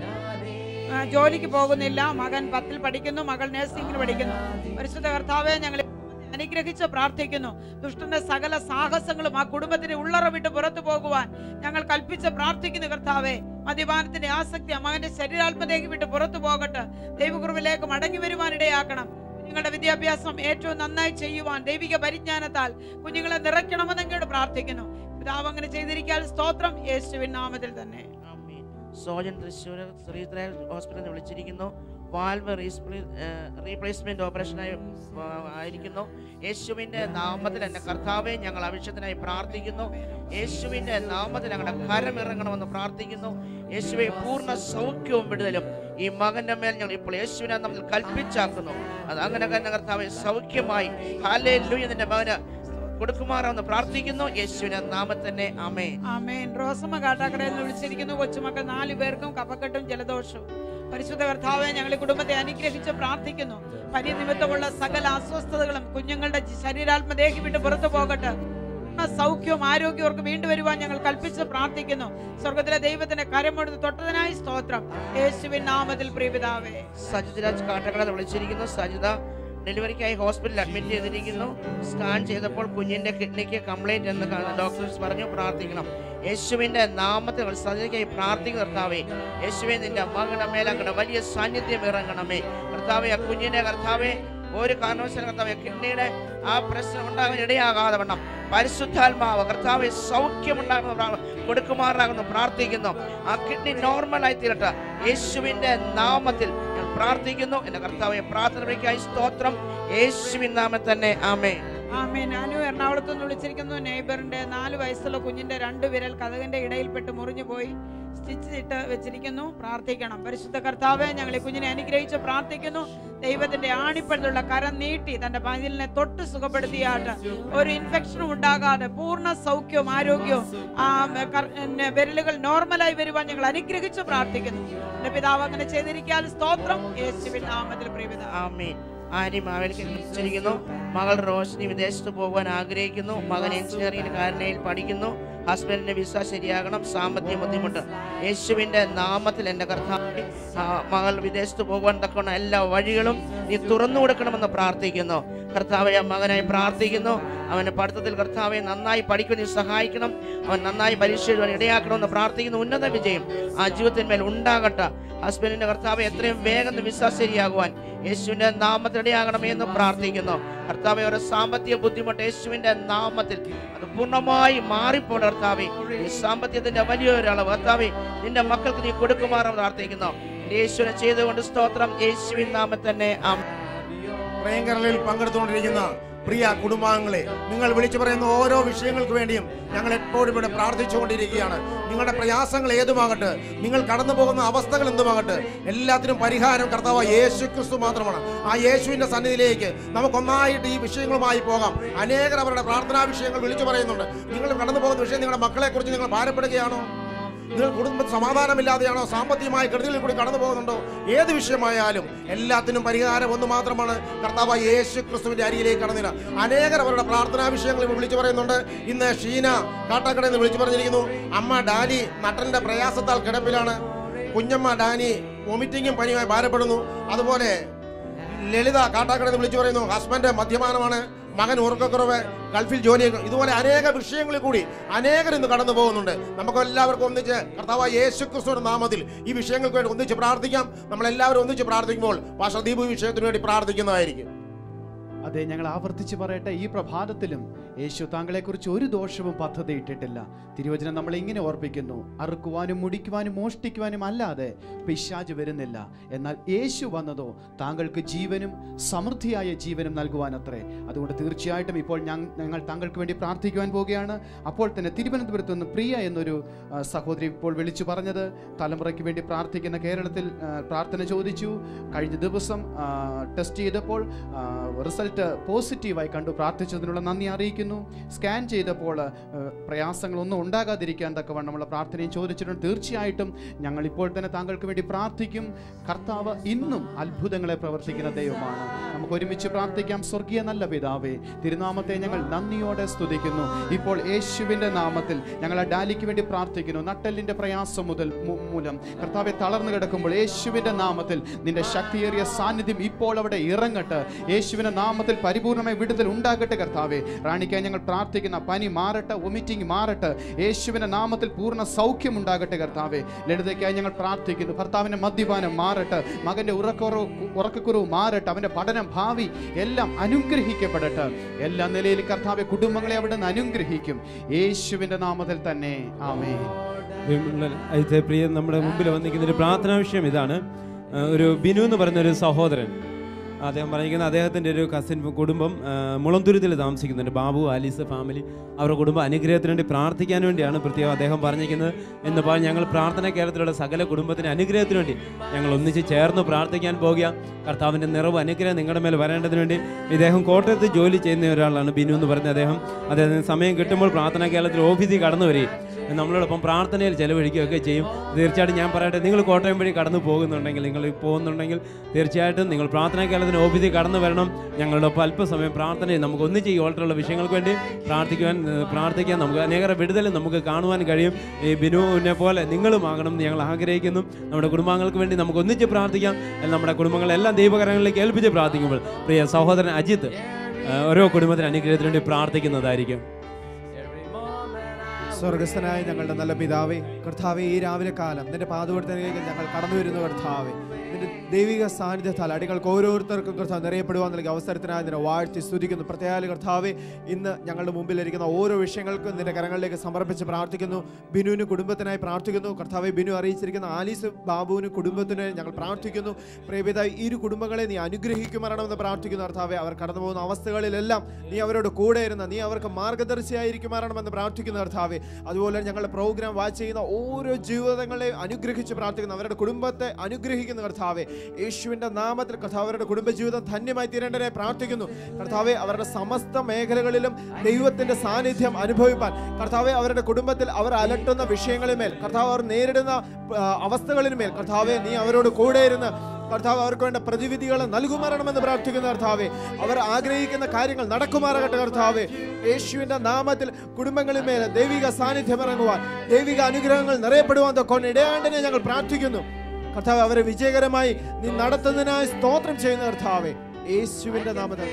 ആ, ജോലിക്ക് പോകുന്നില്ല മകൻ പത്തിൽ പഠിക്കുന്നു മകൾ നഴ്സിംഗിന് പഠിക്കുന്നു പരിശുദ്ധ കർത്താവെ ഞങ്ങൾ അനുഗ്രഹിച്ച് പ്രാർത്ഥിക്കുന്നു ദുഷ്ടന്റെ സകല സാഹസങ്ങളും ആ കുടുംബത്തിന് ഉള്ളറ വിട്ട് പുറത്തു പോകുവാൻ ഞങ്ങൾ കൽപ്പിച്ച് പ്രാർത്ഥിക്കുന്നു കർത്താവെ മദ്യപാനത്തിന്റെ ആസക്തി ആ മകന്റെ ശരീരാത്മതയ്ക്ക് വിട്ട് പുറത്തു പോകട്ടെ ദൈവകുറുവിലേക്ക് മടങ്ങി വരുവാൻ ഇടയാക്കണം കുഞ്ഞുങ്ങളുടെ വിദ്യാഭ്യാസം ഏറ്റവും നന്നായി ചെയ്യുവാൻ ദൈവിക പരിജ്ഞാനത്താൽ കുഞ്ഞുങ്ങളെ നിറയ്ക്കണമെന്ന് അങ്ങോട്ട് പ്രാർത്ഥിക്കുന്നു പിതാവ് അങ്ങനെ ചെയ്തിരിക്കാൻ സ്തോത്രം യേശുവിൻ നാമത്തിൽ തന്നെ സോജൻ തൃശ്ശൂർ ശ്രീധര ഹോസ്പിറ്റലിൽ നിന്ന് വിളിച്ചിരിക്കുന്നു വാൽവ് റീപ്ലേസ്മെന്റ് ഓപ്പറേഷനായി ആ, ആയിരിക്കുന്നു യേശുവിന്റെ നാമത്തിൽ എന്റെ കർത്താവെ ഞങ്ങൾ ആവശ്യത്തിനായി പ്രാർത്ഥിക്കുന്നു യേശുവിന്റെ നാമത്തിൽ ഞങ്ങളുടെ കരം ഇറങ്ങണമെന്ന് പ്രാർത്ഥിക്കുന്നു യേശുവെ പൂർണ്ണ സൗഖ്യവും വിടുതലും ഈ മകന്റെ മേൽ ഞങ്ങൾ ഇപ്പോൾ യേശുവിനെ നമ്മൾ കൽപ്പിച്ചാക്കുന്നു അത് അങ്ങനെ തന്നെ കർത്താവെ സൗഖ്യമായി ഹാലേലൂയ നിന്റെ മകന് കൊടുക്കുമാറാന്ന് പ്രാർത്ഥിക്കുന്നു യേശുവിന്റെ നാമത്തന്നെ അമേ ആമേൻ റോസമ്മ കാട്ടാക്കടയിൽ നിന്ന് വിളിച്ചിരിക്കുന്നു കൊച്ചുമക്കൾ നാലു പേർക്കും കഫക്കെട്ടും ജലദോഷവും പരിശുദ്ധ കർത്താവെ ഞങ്ങൾ ഈ കുടുംബത്തെ അനുഗ്രഹിച്ച് പ്രാർത്ഥിക്കുന്നു പനി നിമിത്തമുള്ള സകല അസ്വസ്ഥതകളും കുഞ്ഞുങ്ങളുടെ ജി- ശരീരാത്മദേഹി വിട്ട് പുറത്തു പോകട്ടെ പൂർണ്ണ സൗഖ്യവും ആരോഗ്യവും അവർക്ക് വീണ്ടും വരുവാൻ ഞങ്ങൾ കൽപ്പിച്ച് പ്രാർത്ഥിക്കുന്നു സ്വർഗത്തിലെ ദൈവത്തിന്റെ കരമെടുത്ത് തൊട്ടതിനായി സ്തോത്രം യേശുവിൻ നാമത്തിൽ പ്രിയപിതാവേ സജിത് കാട്ടക്കട വിളിച്ചിരിക്കുന്നു സജിത ഡെലിവറിക്കായി ഹോസ്പിറ്റലിൽ അഡ്മിറ്റ് ചെയ്തിരിക്കുന്നു സ്കാൻ ചെയ്തപ്പോൾ കുഞ്ഞിന്റെ കിഡ്നിക്ക് കംപ്ലൈന്റ് എന്ന് ഡോക്ടേഴ്സ് പറഞ്ഞു പ്രാർത്ഥിക്കണം യേശുവിന്റെ നാമത്തിൽ സജിതയ്ക്കായി പ്രാർത്ഥിക്കുന്ന കർത്താവേ യേശുവെ നിന്റെ മകളുടെ മേൽ അങ്ങയുടെ വലിയ സാന്നിധ്യം ഇറങ്ങണമേ കർത്താവെ ആ കുഞ്ഞിന്റെ കർത്താവെ ഒരു കാരണവശാലും കർത്താവെ കിഡ്നിയുടെ ആ പ്രശ്നം ഉണ്ടാകാൻ ഇടയാകാതെ വണ്ണം പരിശുദ്ധാത്മാവ് കർത്താവെ സൗഖ്യമുണ്ടാകുന്ന പ്രാ- കൊടുക്കുമാറാകുന്നു പ്രാർത്ഥിക്കുന്നു ആ കിഡ്നി നോർമലായി തീരട്ടെ യേശുവിന്റെ നാമത്തിൽ ഞാൻ പ്രാർത്ഥിക്കുന്നു എന്റെ കർത്താവെ പ്രാർത്ഥനയ്ക്കായി സ്തോത്രം യേശുവിൻ നാമത്തിൽ തന്നെ ആമേ ആമേ ഞാനും എറണാകുളത്ത് നിന്ന് വിളിച്ചിരിക്കുന്നു നെയ്ബറിന്റെ നാല് വയസ്സുള്ള കുഞ്ഞിന്റെ രണ്ട് വിരൽ കഥകിന്റെ ഇടയിൽപ്പെട്ട് മുറിഞ്ഞു പോയി സ്റ്റിച്ച് ഇട്ട് വെച്ചിരിക്കുന്നു പ്രാർത്ഥിക്കണം പരിശുദ്ധ കർത്താവെ ഞങ്ങൾ ഈ കുഞ്ഞിനെ അനുഗ്രഹിച്ച് പ്രാർത്ഥിക്കുന്നു ദൈവത്തിന്റെ ആണിപ്പഴുള്ള കരം നീട്ടി തന്റെ പതിലിനെ തൊട്ട് സുഖപ്പെടുത്തിയാട്ട് ഒരു ഇൻഫെക്ഷനും ഉണ്ടാകാതെ പൂർണ്ണ സൗഖ്യവും ആരോഗ്യവും ആ മ- കർ- പിന്നെ വിരലുകൾ നോർമലായി വരുവാൻ ഞങ്ങൾ അനുഗ്രഹിച്ച് പ്രാർത്ഥിക്കുന്നു എന്റെ പിതാവ് അങ്ങനെ ചെയ്തിരിക്കാൻ സ്തോത്രം യേശുവിൻ നാമത്തിൽ പ്രിയപിതാ ആമേൻ ആനി മാവേലിക്ക് വിളിച്ചിരിക്കുന്നു മകൾ റോഷിനി വിദേശത്ത് പോകാൻ ആഗ്രഹിക്കുന്നു മകൻ എഞ്ചിനീയറിംഗിന് കാരണയിൽ പഠിക്കുന്നു ഹസ്ബൻഡിന്റെ വിസ ശരിയാകണം സാമ്പത്തിക ബുദ്ധിമുട്ട് യേശുവിന്റെ നാമത്തിൽ എൻ്റെ കർത്താവ് മകൾ വിദേശത്ത് പോകാൻ തക്കവണ്ണ എല്ലാ വഴികളും നീ തുറന്നു കൊടുക്കണമെന്ന് പ്രാർത്ഥിക്കുന്നു കർത്താവെ ആ മകനായി പ്രാർത്ഥിക്കുന്നു അവന് പഠിത്തത്തിൽ കർത്താവെ നന്നായി പഠിക്കാൻ നീ സഹായിക്കണം അവൻ നന്നായി പരീക്ഷ എഴുതാൻ ഇടയാക്കണമെന്ന് പ്രാർത്ഥിക്കുന്നു ഉന്നത വിജയം ആ ജീവിതത്തിന്മേൽ ഉണ്ടാകട്ടെ ഹസ്ബൻഡിന്റെ കർത്താവ് എത്രയും വേഗം വിസ ശരിയാകുവാൻ യേശുവിന്റെ നാമത്തിൽ ഇടയാകണമേ എന്ന് പ്രാർത്ഥിക്കുന്നു കർത്താവെ ഒരു സാമ്പത്തിക ബുദ്ധിമുട്ട് യേശുവിന്റെ നാമത്തിൽ അത് പൂർണ്ണമായി മാറിപ്പോൾ കർത്താവെ ഈ സാമ്പത്തികത്തിന്റെ വലിയൊരളവ് കർത്താവെ നിന്റെ മക്കൾക്ക് നീ കൊടുക്കുമാറെന്ന് പ്രാർത്ഥിക്കുന്നു യേശുവിനെ ചെയ്തുകൊണ്ട് സ്തോത്രം യേശുവിൻ നാമത്തിൽ തന്നെ ആമേൻ. പ്രിയങ്കരലിൽ പങ്കെടുത്തുകൊണ്ടിരിക്കുന്ന പ്രിയ കുടുംബാംഗങ്ങളെ നിങ്ങൾ വിളിച്ചു പറയുന്ന ഓരോ വിഷയങ്ങൾക്ക് വേണ്ടിയും ഞങ്ങൾ എപ്പോഴും ഇവിടെ പ്രാർത്ഥിച്ചുകൊണ്ടിരിക്കുകയാണ് നിങ്ങളുടെ പ്രയാസങ്ങൾ ഏതുമാകട്ടെ നിങ്ങൾ കടന്നു പോകുന്ന അവസ്ഥകൾ എന്തുമാകട്ടെ എല്ലാത്തിനും പരിഹാരം കർത്താവ് യേശു ക്രിസ്തു മാത്രമാണ് ആ യേശുവിന്റെ സന്നിധിയിലേക്ക് നമുക്കൊന്നായിട്ട് ഈ വിഷയങ്ങളുമായി പോകാം അനേകർ അവരുടെ പ്രാർത്ഥനാ വിഷയങ്ങൾ വിളിച്ചു പറയുന്നുണ്ട് നിങ്ങൾ കടന്നു പോകുന്ന വിഷയം നിങ്ങളുടെ മക്കളെ കുറിച്ച് നിങ്ങൾ ഭാരപ്പെടുകയാണോ നിങ്ങൾ കുടുംബ സമാധാനമില്ലാതെയാണോ സാമ്പത്തികമായ കെടുതികളിൽ കൂടി കടന്നു പോകുന്നുണ്ടോ ഏത് വിഷയമായാലും എല്ലാത്തിനും പരിഹാരം ഒന്ന് മാത്രമാണ് കർത്താവ് യേശു ക്രിസ്തുവിന്റെ അരിയിലേക്ക് കടന്നില്ല അനേകർ അവരുടെ പ്രാർത്ഥനാ വിഷയങ്ങൾ ഇവിടെ വിളിച്ചു പറയുന്നുണ്ട് ഇന്ന് ഷീന കാട്ടാക്കടയിൽ നിന്ന് വിളിച്ചു പറഞ്ഞിരിക്കുന്നു അമ്മ ഡാനി നട്ടന്റെ പ്രയാസത്താൽ കിടപ്പിലാണ് കുഞ്ഞമ്മ ഡാനി വൊമിറ്റിങ്ങും പനിയുമായി ഭാരപ്പെടുന്നു അതുപോലെ ലളിത കാട്ടാക്കടയിൽ നിന്ന് വിളിച്ചു പറയുന്നു ഹസ്ബൻഡ് മദ്യപാനമാണ് മകൻ ഉറക്കക്കുറവ് ഗൾഫിൽ ജോലി ചെയ്യുന്നു ഇതുപോലെ അനേക വിഷയങ്ങളിൽ കൂടി അനേകർ ഇന്ന് കടന്നു പോകുന്നുണ്ട് നമുക്ക് എല്ലാവർക്കും ഒന്നിച്ച് കർത്താവ് യേശു ക്രിസ്തുവിന്റെ നാമത്തിൽ ഈ വിഷയങ്ങൾക്ക് വേണ്ടി ഒന്നിച്ച് പ്രാർത്ഥിക്കാം നമ്മൾ എല്ലാവരും ഒന്നിച്ച് പ്രാർത്ഥിക്കുമ്പോൾ പാഷ ദീപു വിഷയത്തിന് വേണ്ടി പ്രാർത്ഥിക്കുന്നതായിരിക്കും അതെ ഞങ്ങൾ ആവർത്തിച്ച് പറയട്ടെ ഈ പ്രഭാതത്തിലും യേശു താങ്കളെക്കുറിച്ച് ഒരു ദോഷവും പദ്ധതി ഇട്ടിട്ടില്ല തിരുവചനം നമ്മളെ ഇങ്ങനെ ഓർപ്പിക്കുന്നു അറുക്കുവാനും മുടിക്കുവാനും മോഷ്ടിക്കുവാനും അല്ലാതെ പിശാജ് വരുന്നില്ല എന്നാൽ യേശു വന്നതോ താങ്കൾക്ക് ജീവനും സമൃദ്ധിയായ ജീവനും നൽകുവാനത്രേ അതുകൊണ്ട് തീർച്ചയായിട്ടും ഇപ്പോൾ ഞങ്ങ- ഞങ്ങൾ താങ്കൾക്ക് വേണ്ടി പ്രാർത്ഥിക്കുവാൻ പോവുകയാണ് അപ്പോൾ തന്നെ തിരുവനന്തപുരത്ത് നിന്ന് പ്രിയ എന്നൊരു ആ, സഹോദരി ഇപ്പോൾ വിളിച്ചു പറഞ്ഞത് തലമുറയ്ക്ക് വേണ്ടി പ്രാർത്ഥിക്കുന്ന കേരളത്തിൽ ആ, പ്രാർത്ഥന ചോദിച്ചു കഴിഞ്ഞ ദിവസം ആ, ടെസ്റ്റ് ചെയ്തപ്പോൾ ആ, റിസൾട്ട് പോസിറ്റീവായി കണ്ടു പ്രാർത്ഥിച്ചതിനുള്ള നന്ദി അറിയിക്കുന്നു സ്കാൻ ചെയ്തപ്പോൾ ആ, പ്രയാസങ്ങളൊന്നും ഉണ്ടാകാതിരിക്കാൻ തക്കവണ്ണമുള്ള പ്രാർത്ഥനയും ചോദിച്ചിട്ടുണ്ട് തീർച്ചയായിട്ടും ഞങ്ങൾ ഇപ്പോൾ തന്നെ താങ്കൾക്ക് വേണ്ടി പ്രാർത്ഥിക്കും കർത്താവ് ഇന്നും അത്ഭുതങ്ങളെ പ്രവർത്തിക്കുന്ന ദൈവമാണ് നമുക്ക് ഒരുമിച്ച് പ്രാർത്ഥിക്കാം സ്വർഗീയ നല്ല പിതാവേ തിരുനാമത്തെ ഞങ്ങൾ നന്ദിയോടെ സ്തുതിക്കുന്നു ഇപ്പോൾ യേശുവിൻ്റെ നാമത്തിൽ ഞങ്ങൾ ആ ഡാലിക്ക് വേണ്ടി പ്രാർത്ഥിക്കുന്നു നട്ടെല്ലിൻ്റെ പ്രയാസം മുതൽ മു- മൂലം കർത്താവെ തളർന്നു കിടക്കുമ്പോൾ യേശുവിൻ്റെ നാമത്തിൽ നിന്റെ ശക്തിയേറിയ സാന്നിധ്യം ഇപ്പോൾ അവിടെ ഇറങ്ങട്ടെ യേശുവിൻ്റെ നാമത്തിൽ പരിപൂർണമായ വിടുതൽ ഉണ്ടാകട്ടെ കർത്താവെ റാണിക്കായി ഞങ്ങൾ പ്രാർത്ഥിക്കുന്ന പനി മാറട്ടെ വൊമിറ്റിംഗ് മാറട്ടെ യേശുവിൻ്റെ നാമത്തിൽ പൂർണ്ണ സൗഖ്യം ഉണ്ടാകട്ടെ കർത്താവെ ലളിതയ്ക്കായി ഞങ്ങൾ പ്രാർത്ഥിക്കുന്നു ഭർത്താവിൻ്റെ മദ്യപാനം മാറട്ടെ മകൻ്റെ ഉറക്കുറവ് ഉറക്കക്കുറവ് മാറട്ടെ അവൻ്റെ പഠനം ഭാവി എല്ലാം അനുഗ്രഹിക്കപ്പെടട്ടെ എല്ലാ നിലയിലും കർത്താവെ കുടുംബങ്ങളെ അവിടെ നിന്ന് അനുഗ്രഹിക്കും യേശുവിൻ്റെ നാമത്തിൽ തന്നെ ആമേ പ്രിയ നമ്മുടെ മുമ്പിൽ വന്നിരിക്കുന്ന ഒരു പ്രാർത്ഥനാ വിഷയം ഇതാണ് ആ, ഒരു ബിനു എന്ന് പറയുന്ന ഒരു സഹോദരൻ അദ്ദേഹം പറഞ്ഞിരിക്കുന്ന അദ്ദേഹത്തിൻ്റെ ഒരു കസിൻ കുടുംബം ആ, മുളന്തുരുത്തിൽ താമസിക്കുന്നുണ്ട് ബാബു ആലീസ് ഫാമിലി അവരുടെ കുടുംബം അനുഗ്രഹത്തിന് വേണ്ടി പ്രാർത്ഥിക്കാൻ വേണ്ടിയാണ് പ്രത്യേകം അദ്ദേഹം പറഞ്ഞിരിക്കുന്നത് എന്ന് പറഞ്ഞ് ഞങ്ങൾ പ്രാർത്ഥന കേരളത്തിലുള്ള സകല കുടുംബത്തിന് അനുഗ്രഹത്തിന് വേണ്ടി ഞങ്ങൾ ഒന്നിച്ച് ചേർന്ന് പ്രാർത്ഥിക്കാൻ പോകുക കർത്താവിൻ്റെ നിറവ് അനുഗ്രഹം നിങ്ങളുടെ മേൽ വരേണ്ടതിന് വേണ്ടി ഇദ്ദേഹം കോട്ടയത്ത് ജോലി ചെയ്യുന്ന ഒരാളാണ് ബിനു എന്ന് പറയുന്ന അദ്ദേഹം അദ്ദേഹത്തിന് സമയം കിട്ടുമ്പോൾ പ്രാർത്ഥനാ കേരളത്തിൽ ഓഫീസിൽ കടന്നു വരികയും നമ്മളോടൊപ്പം പ്രാർത്ഥനയിൽ ചെലവഴിക്കുകയൊക്കെ ചെയ്യും തീർച്ചയായിട്ടും ഞാൻ പറയട്ടെ നിങ്ങൾ കോട്ടയം വഴി കടന്നു പോകുന്നുണ്ടെങ്കിൽ നിങ്ങൾ പോകുന്നുണ്ടെങ്കിൽ തീർച്ചയായിട്ടും നിങ്ങൾ പ്രാർത്ഥനാ കേരളത്തിന് ഓഫീസിൽ കടന്നു വരണം ഞങ്ങളോടൊപ്പം അല്പസമയം പ്രാർത്ഥനയിൽ നമുക്ക് ഒന്നിച്ച് ഈ ഓൾട്ടറുള്ള വിഷയങ്ങൾക്ക് വേണ്ടി പ്രാർത്ഥിക്കുവാൻ ഏഹ്, പ്രാർത്ഥിക്കാൻ നമുക്ക് അനേക വിടുതൽ നമുക്ക് കാണുവാൻ കഴിയും ഈ ബിനുവിനെ പോലെ നിങ്ങളും ആകണം എന്ന് ഞങ്ങൾ ആഗ്രഹിക്കുന്നു നമ്മുടെ കുടുംബാംഗങ്ങൾക്ക് വേണ്ടി നമുക്ക് ഒന്നിച്ച് പ്രാർത്ഥിക്കാം എന്നാൽ നമ്മുടെ കുടുംബങ്ങളെല്ലാം ദൈവകരങ്ങളിലേക്ക് ഏൽപ്പിച്ച് പ്രാർത്ഥിക്കുമ്പോൾ പ്രിയ സഹോദരൻ അജിത്ത് ഏഹ്, ഓരോ കുടുംബത്തിന് അനുഗ്രഹത്തിന് വേണ്ടി പ്രാർത്ഥിക്കുന്നതായിരിക്കും സ്വർഗസ്ഥനായ ഞങ്ങളുടെ നല്ല പിതാവേ കർത്താവെ ഈ രാവിലെ കാലം നിന്റെ പാതപെടുത്തലേക്ക് ഞങ്ങൾ കടന്നു വരുന്നു കർത്താവെ നിന്റെ ദൈവിക സാന്നിധ്യത്താൽ അടികൾക്ക് ഓരോരുത്തർക്കും കർത്താവ് നിറയപ്പെടുവാൻ നൽകിയ അവസരത്തിനായി നിന്നെ വാഴ്ത്തി സ്തുതിക്കുന്നു പ്രത്യേക കർത്താവെ ഇന്ന് ഞങ്ങളുടെ മുമ്പിലിരിക്കുന്ന ഓരോ വിഷയങ്ങൾക്കും നിന്റെ കരങ്ങളിലേക്ക് സമർപ്പിച്ച് പ്രാർത്ഥിക്കുന്നു ബിനുവിന് കുടുംബത്തിനായി പ്രാർത്ഥിക്കുന്നു കർത്താവെ ബിനു അറിയിച്ചിരിക്കുന്ന ആലീസ് ബാബുവിന് കുടുംബത്തിന് ഞങ്ങൾ പ്രാർത്ഥിക്കുന്നു പ്രിയപിത ഇരു കുടുംബങ്ങളെ നീ അനുഗ്രഹിക്കുമാറണമെന്ന് പ്രാർത്ഥിക്കുന്നു കർത്താവെ അവർ കടന്നു പോകുന്ന അവസ്ഥകളിലെല്ലാം നീ അവരോട് കൂടെ ഇരുന്ന നീ അവർക്ക് മാർഗദർശിയായിരിക്കുമാറണമെന്ന് പ്രാർത്ഥിക്കുന്നു കർത്താവെ അതുപോലെ ഞങ്ങളുടെ പ്രോഗ്രാം വാച്ച് ചെയ്യുന്ന ഓരോ ജീവിതങ്ങളെ അനുഗ്രഹിച്ച് പ്രാർത്ഥിക്കുന്നു അവരുടെ കുടുംബത്തെ അനുഗ്രഹിക്കുന്നു കർത്താവെ യേശുവിന്റെ നാമത്തിൽ കർത്താവ് അവരുടെ കുടുംബജീവിതം ധന്യമായി തീരേണ്ടതിനെ പ്രാർത്ഥിക്കുന്നു കർത്താവെ അവരുടെ സമസ്ത മേഖലകളിലും ദൈവത്തിന്റെ സാന്നിധ്യം അനുഭവിപ്പാൻ കർത്താവെ അവരുടെ കുടുംബത്തിൽ അവർ അലട്ടുന്ന വിഷയങ്ങളിന്മേൽ കർത്താവ് അവർ നേരിടുന്ന ആ, അവസ്ഥകളിന്മേൽ കർത്താവെ നീ അവരോട് കൂടെ ഇരുന്ന് കർത്താവ് അവർക്ക് വേണ്ട പ്രതിവിധികൾ നൽകുമാറണമെന്ന് പ്രാർത്ഥിക്കുന്ന കർത്താവെ അവർ ആഗ്രഹിക്കുന്ന കാര്യങ്ങൾ നടക്കുമാറാകട്ടെ കർത്താവെ യേശുവിന്റെ നാമത്തിൽ കുടുംബങ്ങളിൽ മേലെ ദൈവിക സാന്നിധ്യം ഇറങ്ങുവാൻ ദൈവിക അനുഗ്രഹങ്ങൾ നിറയപ്പെടുവാൻ തൊക്കെ ഇടയാണ്ടനെ ഞങ്ങൾ പ്രാർത്ഥിക്കുന്നു കർത്താവ് അവരെ വിജയകരമായി നീ നടത്തുന്നതിനായി സ്തോത്രം ചെയ്യുന്ന കർത്താവെ യേശുവിന്റെ നാമത്തിൽ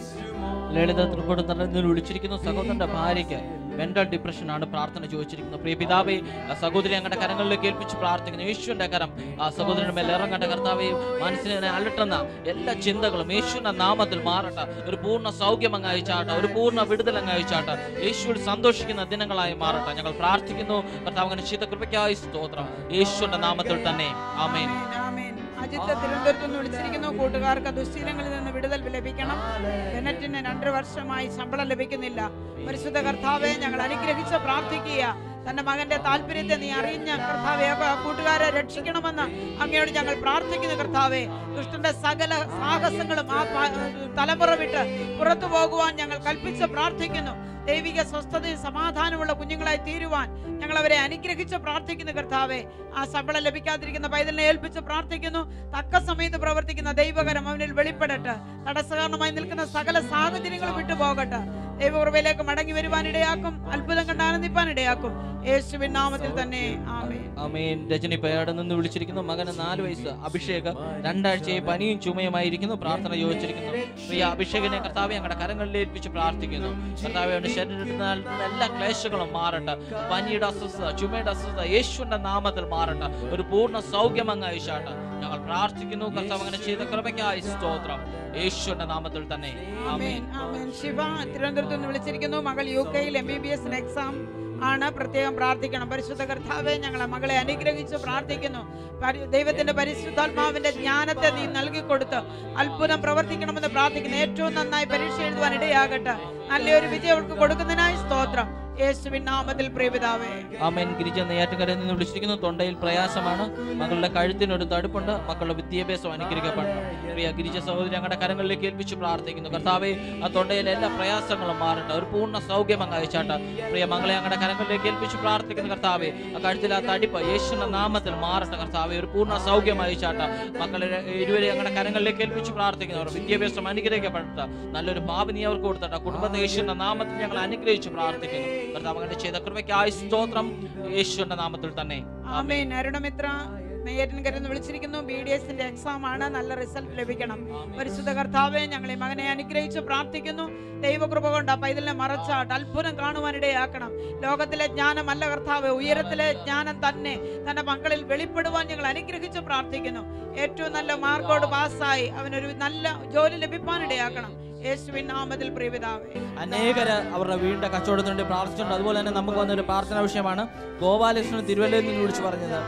ലളിത തൃക്കോട് നിറഞ്ഞു വിളിച്ചിരിക്കുന്ന സഹോദരന്റെ ഭാര്യയ്ക്ക് മെന്റൽ ഡിപ്രഷൻ ആണ് പ്രാർത്ഥന ചോദിച്ചിരിക്കുന്നത് പ്രിയ പിതാവേ ആ സഹോദരി ഞങ്ങളുടെ കരങ്ങളിലേക്ക് ഏൽപ്പിച്ച് പ്രാർത്ഥിക്കുന്നു യേശുവിന്റെ കരം ആ സഹോദരന്റെ മേൽ ഇറങ്ങട്ടെ കർത്താവേ മനസ്സിനെ അലട്ടുന്ന എല്ലാ ചിന്തകളും യേശുവിന്റെ നാമത്തിൽ മാറട്ടെ ഒരു പൂർണ്ണ സൗഖ്യം അങ്ങ് അയച്ചാട്ടെ ഒരു പൂർണ്ണ വിടുതൽ അങ്ങ് അയച്ചാട്ടെ യേശുവിൽ സന്തോഷിക്കുന്ന ദിനങ്ങളായി മാറട്ടെ ഞങ്ങൾ പ്രാർത്ഥിക്കുന്നു കർത്താവ് അങ്ങനെ ശീത കൃപയ്ക്കായി സ്തോത്രം യേശുവിന്റെ നാമത്തിൽ തന്നെ ആമേൻ ആമേൻ. അജിത്ത് തിരുവനന്തപുരത്ത് നിന്ന് വിളിച്ചിരിക്കുന്നു കൂട്ടുകാർക്ക് ദുശ്ശീലങ്ങളിൽ നിന്ന് വിടുതൽ ലഭിക്കണം ബെനറ്റിന് രണ്ടു വർഷമായി ശമ്പളം ലഭിക്കുന്നില്ല പരിശുദ്ധ കർത്താവെ ഞങ്ങൾ അനുഗ്രഹിച്ച് പ്രാർത്ഥിക്കുക തന്റെ മകന്റെ താല്പര്യത്തെ നീ അറിഞ്ഞ കർത്താവെ ആ കൂട്ടുകാരെ രക്ഷിക്കണമെന്ന് അങ്ങയോട് ഞങ്ങൾ പ്രാർത്ഥിക്കുന്നു കർത്താവെ ദുഷ്ടന്റെ സകല സാഹസങ്ങളും ആ പ- തലമുറ വിട്ട് പുറത്തു പോകുവാൻ ഞങ്ങൾ കൽപ്പിച്ച് പ്രാർത്ഥിക്കുന്നു ദൈവിക സ്വസ്ഥതയും സമാധാനമുള്ള കുഞ്ഞുങ്ങളായി തീരുവാൻ ഞങ്ങൾ അവരെ അനുഗ്രഹിച്ച് പ്രാർത്ഥിക്കുന്നു കർത്താവെ ആ ശമ്പളം ലഭിക്കാതിരിക്കുന്ന പൈതലിനെ ഏൽപ്പിച്ച് പ്രാർത്ഥിക്കുന്നു തക്ക സമയത്ത് പ്രവർത്തിക്കുന്ന ദൈവകരം അവനിൽ വെളിപ്പെടട്ടെ തടസ്സകാരണമായി നിൽക്കുന്ന സകല സാഹചര്യങ്ങളും വിട്ടുപോകട്ടെ ദൈവകൃപയിലേക്ക് മടങ്ങി വരുവാൻ ഇടയാക്കും അത്ഭുതം കണ്ട് ആനന്ദിപ്പാൻ ഇടയാക്കും യേശുവിൻ നാമത്തിൽ തന്നെ ആമേൻ അമേൻ രജനി പേയാട് നിന്ന് വിളിച്ചിരിക്കുന്നു മകന് നാല് വയസ്സ് അഭിഷേക് രണ്ടാഴ്ചയായി പനിയും ചുമയുമായിരിക്കുന്നു പ്രാർത്ഥന ചോദിച്ചിരിക്കുന്നു പ്രിയ അഭിഷേകിനെ കർത്താവെ ഞങ്ങളുടെ കരങ്ങളിൽ ഏൽപ്പിച്ച് പ്രാർത്ഥിക്കുന്നു കർത്താവെ അവന്റെ ശരീരത്തിൽ നിന്ന് എല്ലാ ക്ലേശങ്ങളും മാറട്ടെ പനിയുടെ അസ്വസ്ഥത ചുമയുടെ അസ്വസ്ഥത യേശുവിന്റെ നാമത്തിൽ മാറട്ടെ ഒരു പൂർണ്ണ സൗഖ്യം അങ്ങ് അയച്ചാട്ടെ ഞങ്ങൾ പ്രാർത്ഥിക്കുന്നു കർത്താവ് അങ്ങനെ ചെയ്ത കൃപയ്ക്കായി സ്തോത്രം യേശുവിന്റെ നാമത്തിൽ തന്നെ ആമേൻ ആമേൻ ശിവ തിരുവനന്തപുരത്ത് നിന്ന് വിളിച്ചിരിക്കുന്നു മകൾ യു കെയിൽ എം ബി ബി എസിന് എക്സാം ആണ് പ്രത്യേകം പ്രാർത്ഥിക്കണം പരിശുദ്ധ കർത്താവെ ഞങ്ങളെ മകളെ അനുഗ്രഹിച്ച് പ്രാർത്ഥിക്കുന്നു പരി- ദൈവത്തിന്റെ പരിശുദ്ധാത്മാവിന്റെ ജ്ഞാനത്തെ നീ നൽകി കൊടുത്ത് അത്ഭുതം പ്രവർത്തിക്കണമെന്ന് പ്രാർത്ഥിക്കുന്നു ഏറ്റവും നന്നായി പരീക്ഷ എഴുതുവാൻ ഇടയാകട്ടെ നല്ലൊരു വിജയം അവൾക്ക് കൊടുക്കുന്നതിനായി സ്തോത്രം യേശുവിൻ നാമത്തിൽ പ്രിയപിതാവേ ആമേൻ ഗിരിജ നെയ്യാറ്റുകരയിൽ നിന്ന് വിളിച്ചിരിക്കുന്നു തൊണ്ടയിൽ പ്രയാസമാണ് മകളുടെ കഴുത്തിനൊരു തടുപ്പുണ്ട് മക്കളുടെ വിദ്യാഭ്യാസം അനുഗ്രഹിക്കപ്പെടണം പ്രിയ ഗിരിജ സഹോദരി ഞങ്ങളുടെ കരങ്ങളിലേക്ക് ഏൽപ്പിച്ച് പ്രാർത്ഥിക്കുന്നു കർത്താവെ ആ തൊണ്ടയിലെ എല്ലാ പ്രയാസങ്ങളും മാറട്ടെ ഒരു പൂർണ്ണ സൗഖ്യം അങ്ങ് അയച്ചാട്ടെ പ്രിയ മകളെ ഞങ്ങളുടെ കരങ്ങളിലേക്ക് ഏൽപ്പിച്ച് പ്രാർത്ഥിക്കുന്നു കർത്താവെ ആ കഴുത്തിൽ ആ തടിപ്പ് യേശുവിന്റെ നാമത്തിൽ മാറട്ടെ കർത്താവെ ഒരു പൂർണ്ണ സൗഖ്യം അയച്ചാട്ടെ മക്കളെ ഇരുവരെ ഞങ്ങളുടെ കരങ്ങളിലേക്ക് ഏൽപ്പിച്ച് പ്രാർത്ഥിക്കുന്നു അവർ വിദ്യാഭ്യാസം അനുഗ്രഹിക്കപ്പെടട്ടെ നല്ലൊരു ഭാവി നീ അവർക്ക് കൊടുത്തട്ടെ കുടുംബത്തെ യേശുവിന്റെ നാമത്തിൽ ഞങ്ങൾ അനുഗ്രഹിച്ച് പ്രാർത്ഥിക്കുന്നു കർത്താവ് അങ്ങനെ ചെയ്ത കൃപയ്ക്കായി സ്തോത്രം യേശുവിന്റെ നാമത്തിൽ തന്നെ ആമേൻ അരുണമിത്ര നെയ്യാറ്റിൻകരെന്ന് വിളിച്ചിരിക്കുന്നു ബി ഡി എസിന്റെ എക്സാം ആണ് നല്ല റിസൾട്ട് ലഭിക്കണം പരിശുദ്ധ കർത്താവെ ഞങ്ങളെ മകനെ അനുഗ്രഹിച്ച് പ്രാർത്ഥിക്കുന്നു ദൈവകൃപ കൊണ്ട് ആ പൈതലിനെ മറച്ചാട്ട് അത്ഭുതം കാണുവാനിടയാക്കണം ലോകത്തിലെ ജ്ഞാനമല്ല കർത്താവ് ഉയരത്തിലെ ജ്ഞാനം തന്നെ തന്റെ മക്കളിൽ വെളിപ്പെടുവാൻ ഞങ്ങൾ അനുഗ്രഹിച്ച് പ്രാർത്ഥിക്കുന്നു ഏറ്റവും നല്ല മാർക്കോട് പാസ്സായി അവനൊരു നല്ല ജോലി ലഭിക്കാനിടയാക്കണം യേശുവിൻ നാമത്തിൽ പ്രിയപിതാവേ അനേകര് അവരുടെ വീടിന്റെ കച്ചവടത്തിന് വേണ്ടി പ്രാർത്ഥിച്ചിട്ടുണ്ട് അതുപോലെ തന്നെ നമുക്ക് വന്നൊരു പ്രാർത്ഥന വിഷയമാണ് ഗോപാലകൃഷ്ണൻ തിരുവല്ലയിൽ നിന്ന് വിളിച്ചു പറഞ്ഞത്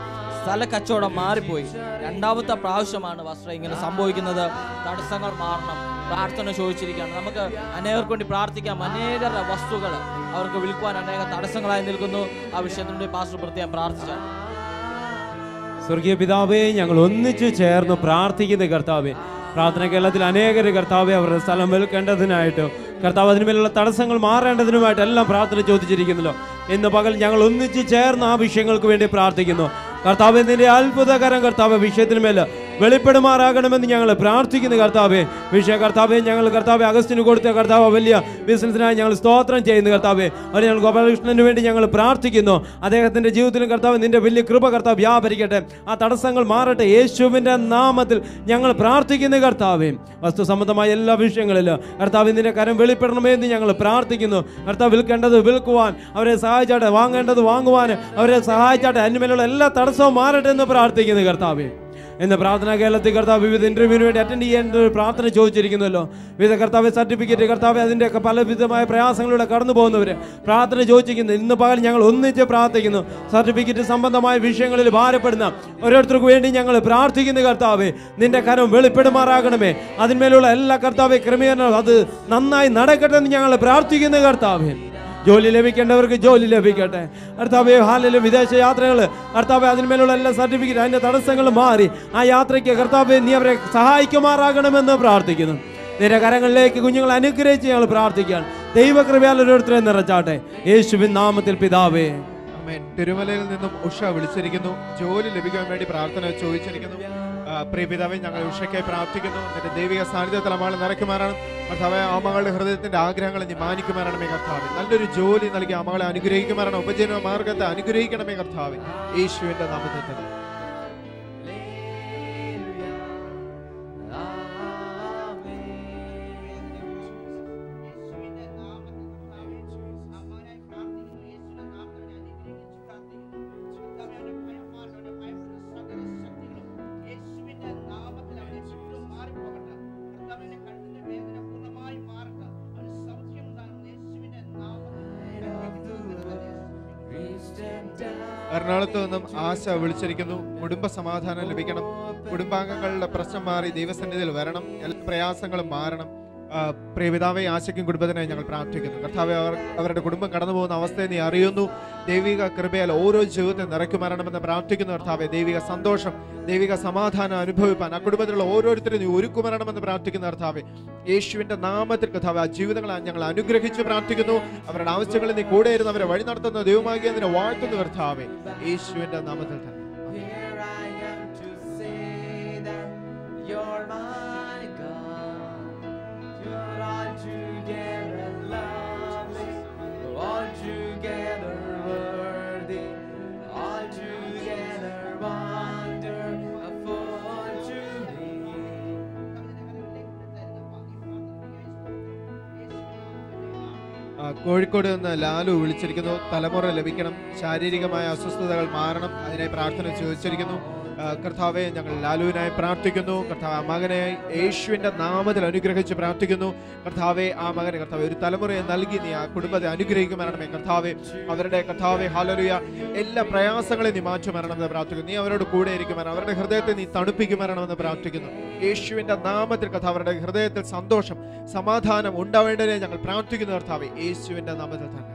സ്ഥല കച്ചവടം മാറിപ്പോയി രണ്ടാമത്തെ പ്രാവശ്യമാണ് വസ്ത്ര ഇങ്ങനെ സംഭവിക്കുന്നത് തടസ്സങ്ങൾ മാറണം പ്രാർത്ഥന ചോദിച്ചിരിക്കുകയാണ് നമുക്ക് അനേകർക്ക് വേണ്ടി പ്രാർത്ഥിക്കാം അനേകരുടെ വസ്തുക്കൾ അവർക്ക് വിൽക്കുവാൻ അനേക തടസ്സങ്ങളായി നിൽക്കുന്നു ആ വിഷയത്തിന് വേണ്ടി പാസ്റ്റർ പ്രത്യേകം പ്രാർത്ഥിച്ചാൽ സ്വർഗീയ പിതാവേ ഞങ്ങൾ ഒന്നിച്ചു ചേർന്ന് പ്രാർത്ഥിക്കുന്ന കർത്താവേ പ്രാർത്ഥന കേരളത്തിൽ അനേകര് കർത്താവെ അവരുടെ സ്ഥലം വിൽക്കേണ്ടതിനായിട്ട് കർത്താവ് അതിനുമേലുള്ള തടസ്സങ്ങൾ മാറേണ്ടതിനുമായിട്ട് എല്ലാം പ്രാർത്ഥന ചോദിച്ചിരിക്കുന്നല്ലോ ഇന്ന് പകൽ ഞങ്ങൾ ഒന്നിച്ച് ചേർന്ന് ആ വിഷയങ്ങൾക്ക് വേണ്ടി പ്രാർത്ഥിക്കുന്നു കർത്താവ് നിന്റെ അത്ഭുതകരം കർത്താവ് വിഷയത്തിന്മേൽ വെളിപ്പെടുമാറാകണമെന്ന് ഞങ്ങൾ പ്രാർത്ഥിക്കുന്നു കർത്താവെ വിഷയ കർത്താവെ ഞങ്ങൾ കർത്താവെ അഗസ്റ്റിന് കൊടുത്ത കർത്താവ് വലിയ ബിസിനസ്സിനായി ഞങ്ങൾ സ്തോത്രം ചെയ്യുന്നു കർത്താവെ അവർ ഞങ്ങൾ ഗോപാലകൃഷ്ണന് വേണ്ടി ഞങ്ങൾ പ്രാർത്ഥിക്കുന്നു അദ്ദേഹത്തിന്റെ ജീവിതത്തിലും കർത്താവ് നിന്റെ വലിയ കൃപ കർത്താവ് വ്യാപരിക്കട്ടെ ആ തടസ്സങ്ങൾ മാറട്ടെ യേശുവിന്റെ നാമത്തിൽ ഞങ്ങൾ പ്രാർത്ഥിക്കുന്നു കർത്താവെ വസ്തു സംബന്ധമായ എല്ലാ വിഷയങ്ങളിലും കർത്താവ് നിന്റെ കരം വെളിപ്പെടണമേ എന്ന് ഞങ്ങൾ പ്രാർത്ഥിക്കുന്നു കർത്താവ് വിൽക്കേണ്ടത് വിൽക്കുവാൻ അവരെ സഹായിച്ചാട്ടെ വാങ്ങേണ്ടത് വാങ്ങുവാൻ അവരെ സഹായിച്ചാട്ടെ അതിനുമേലുള്ള എല്ലാ തടസ്സവും മാറട്ടെ എന്ന് പ്രാർത്ഥിക്കുന്നു കർത്താവെ എന്ന പ്രാർത്ഥന കേരളത്തിൽ കർത്താവ് വിവിധ ഇന്റർവ്യൂവിന് വേണ്ടി അറ്റൻഡ് ചെയ്യേണ്ട ഒരു പ്രാർത്ഥന ചോദിച്ചിരിക്കുന്നല്ലോ വിവിധ കർത്താവ് സർട്ടിഫിക്കറ്റ് കർത്താവ് അതിൻ്റെയൊക്കെ പലവിധമായ പ്രയാസങ്ങളിലൂടെ കടന്നു പോകുന്നവർ പ്രാർത്ഥന ചോദിച്ചിരിക്കുന്നു ഇന്ന് പകൽ ഞങ്ങൾ ഒന്നിച്ച് പ്രാർത്ഥിക്കുന്നു സർട്ടിഫിക്കറ്റ് സംബന്ധമായ വിഷയങ്ങളിൽ ഭാരപ്പെടുന്ന ഓരോരുത്തർക്ക് വേണ്ടി ഞങ്ങൾ പ്രാർത്ഥിക്കുന്നു കർത്താവെ നിന്റെ കരം വെളിപ്പെടുമാറാകണമേ അതിന്മേലുള്ള എല്ലാ കർത്താവെ ക്രമീകരണം അത് നന്നായി നടക്കട്ടെ എന്ന് ഞങ്ങൾ പ്രാർത്ഥിക്കുന്നു കർത്താവേ ജോലി ലഭിക്കേണ്ടവർക്ക് ജോലി ലഭിക്കട്ടെ കർത്താവെ ഹാലിലും വിദേശ യാത്രകൾ കർത്താവെ അതിന്മേലുള്ള എല്ലാ സർട്ടിഫിക്കറ്റ് അതിന്റെ തടസ്സങ്ങൾ മാറി ആ യാത്രയ്ക്ക് കർത്താവെ നീ അവരെ സഹായിക്കുമാറാകണമെന്ന് പ്രാർത്ഥിക്കുന്നു നിന്റെ കരങ്ങളിലേക്ക് കുഞ്ഞുങ്ങൾ അനുഗ്രഹിച്ച് ഞങ്ങൾ പ്രാർത്ഥിക്കുകയാണ് ദൈവകൃപയാൽ ഓരോരുത്തരെ നിറച്ചാട്ടെ യേശുവിൻ നാമത്തിൽ പിതാവേ ആമേൻ. തിരുമലയിൽ നിന്നും ഉഷ വിളിച്ചിരിക്കുന്നു ജോലി ലഭിക്കാൻ വേണ്ടി പ്രാർത്ഥന ചോദിച്ചിരിക്കുന്നു ആ, പ്രിയ പിതാവേ ഞങ്ങൾ ഉഷയ്ക്കായി പ്രാർത്ഥിക്കുന്നു നിന്റെ ദൈവിക സാന്നിധ്യത്തിൽ അമ്മകൾ നിറയ്ക്കുമാറാണ് കർത്താവെ ആ മകളുടെ ഹൃദയത്തിന്റെ ആഗ്രഹങ്ങളെ നീ മാനിക്കുമാറാണമേ കർത്താവെ നല്ലൊരു ജോലി നൽകി ആ മകളെ അനുഗ്രഹിക്കുമാറാണ് ഉപജീവന മാർഗത്തെ അനുഗ്രഹിക്കണമേ കർത്താവെ യേശുവിന്റെ നാമത്തിൽ തന്നെ എറണാകുളത്ത് നിന്നും ആശ വിളിച്ചിരിക്കുന്നു കുടുംബ സമാധാനം ലഭിക്കണം കുടുംബാംഗങ്ങളുടെ പ്രശ്നം മാറി ദൈവസന്നിധിയിൽ വരണം എല്ലാ പ്രയാസങ്ങളും മാറണം ആ, പ്രിയപിതാവെ ആശയ്ക്കും കുടുംബത്തിനായി ഞങ്ങൾ പ്രാർത്ഥിക്കുന്നു കർത്താവെ അവർ അവരുടെ കുടുംബം കടന്നു പോകുന്ന അവസ്ഥയെ നീ അറിയുന്നു ദൈവിക കൃപയാൽ ഓരോ ജീവിതത്തെ നിറയ്ക്കുമാറണമെന്ന് പ്രാർത്ഥിക്കുന്നു കർത്താവെ ദൈവിക സന്തോഷം ദൈവിക സമാധാനം അനുഭവിപ്പാൻ ആ കുടുംബത്തിലുള്ള ഓരോരുത്തരും നീ ഒരുക്കുമരണമെന്ന് പ്രാർത്ഥിക്കുന്ന കർത്താവെ യേശുവിന്റെ നാമത്തിൽ കർത്താവ് ആ ജീവിതങ്ങളെ ഞങ്ങൾ അനുഗ്രഹിച്ച് പ്രാർത്ഥിക്കുന്നു അവരുടെ ആവശ്യങ്ങളിൽ നീ കൂടെ ഇരുന്ന് അവരെ വഴി നടത്തുന്ന ദൈവമാകിയ അതിനെ വാഴ്ത്തുന്നു കർത്താവെ യേശുവിന്റെ നാമത്തിൽ തന്നെ You're my God. You're altogether lovely, altogether worthy, altogether wonderful to me. ആ, കോഴിക്കോട് നിന്ന് ലാലു വിളിച്ചിരിക്കുന്നു തലമുറ ലഭിക്കണം ശാരീരികമായ അസ്വസ്ഥതകൾ മാറണം അതിനായി പ്രാർത്ഥന ചോദിച്ചിരിക്കുന്നു ആ, കർത്താവെ ഞങ്ങൾ ലാലുവിനായി പ്രാർത്ഥിക്കുന്നു കർത്താവ് ആ മകനെ യേശുവിന്റെ നാമത്തിൽ അനുഗ്രഹിച്ച് പ്രാർത്ഥിക്കുന്നു കർത്താവെ ആ മകനെ കർത്താവ് ഒരു തലമുറയെ നൽകി നീ ആ കുടുംബത്തെ അനുഗ്രഹിക്കുമാരണമേ കർത്താവെ അവരുടെ കർത്താവെ ഹാലലുയ എല്ലാ പ്രയാസങ്ങളെ നീ മാറ്റുമാരണമെന്ന് പ്രാർത്ഥിക്കുന്നു നീ അവരോട് കൂടെ ഇരിക്കുമാരണം അവരുടെ ഹൃദയത്തെ നീ തണുപ്പിക്കുമാരണമെന്ന് പ്രാർത്ഥിക്കുന്നു യേശുവിന്റെ നാമത്തിൽ കർത്താവ് അവരുടെ ഹൃദയത്തിൽ സന്തോഷം സമാധാനം ഉണ്ടാവേണ്ടതിനെ ഞങ്ങൾ പ്രാർത്ഥിക്കുന്നു കർത്താവെ യേശുവിന്റെ നാമത്തിൽ തന്നെ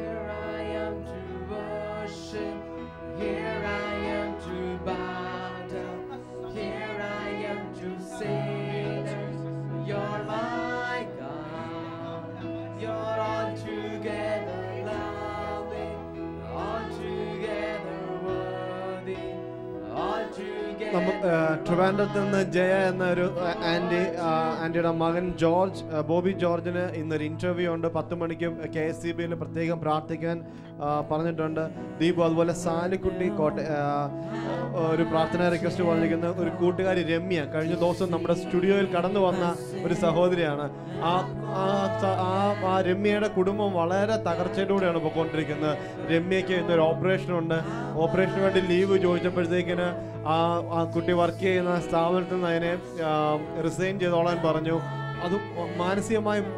Here I am to bow down. Here I am to say that you're my God. You're altogether lovely, altogether worthy, altogether. നമ്മ ആ, ട്രിവാൻഡ്രത്ത് നിന്ന് ജയ എന്ന ഒരു ആ, ആൻറ്റി ആ, ആൻറ്റിയുടെ മകൻ ജോർജ് ആ, ബോബി ജോർജിന് ഇന്നൊരു ഇൻ്റർവ്യൂ ഉണ്ട് പത്ത് മണിക്കും കെ എസ് സി ബിയിൽ പ്രത്യേകം പ്രാർത്ഥിക്കാൻ ആ, പറഞ്ഞിട്ടുണ്ട് ദീപു അതുപോലെ സാലിക്കുട്ടി കോട്ട ആ, ഒരു പ്രാർത്ഥന റിക്വസ്റ്റ് പറഞ്ഞിരിക്കുന്ന ഒരു കൂട്ടുകാരി രമ്യ കഴിഞ്ഞ ദിവസം നമ്മുടെ സ്റ്റുഡിയോയിൽ കടന്നു വന്ന ഒരു സഹോദരിയാണ് ആ ആ സ- ആ ആ രമ്യയുടെ കുടുംബം വളരെ തകർച്ചയിലൂടെയാണ് പോയിക്കൊണ്ടിരിക്കുന്നത് രമ്യയ്ക്ക് ഇന്നൊരു ഓപ്പറേഷൻ ഉണ്ട് ഓപ്പറേഷന് വേണ്ടി ലീവ് ചോദിച്ചപ്പോഴത്തേക്കിന് ആ ആ കുട്ടി വർക്ക് ചെയ്യുന്ന സ്ഥാപനത്തിൽ നിന്ന് അതിനെ റിസൈൻ ചെയ്തോളാൻ പറഞ്ഞു അത് മാനസികമായി മന-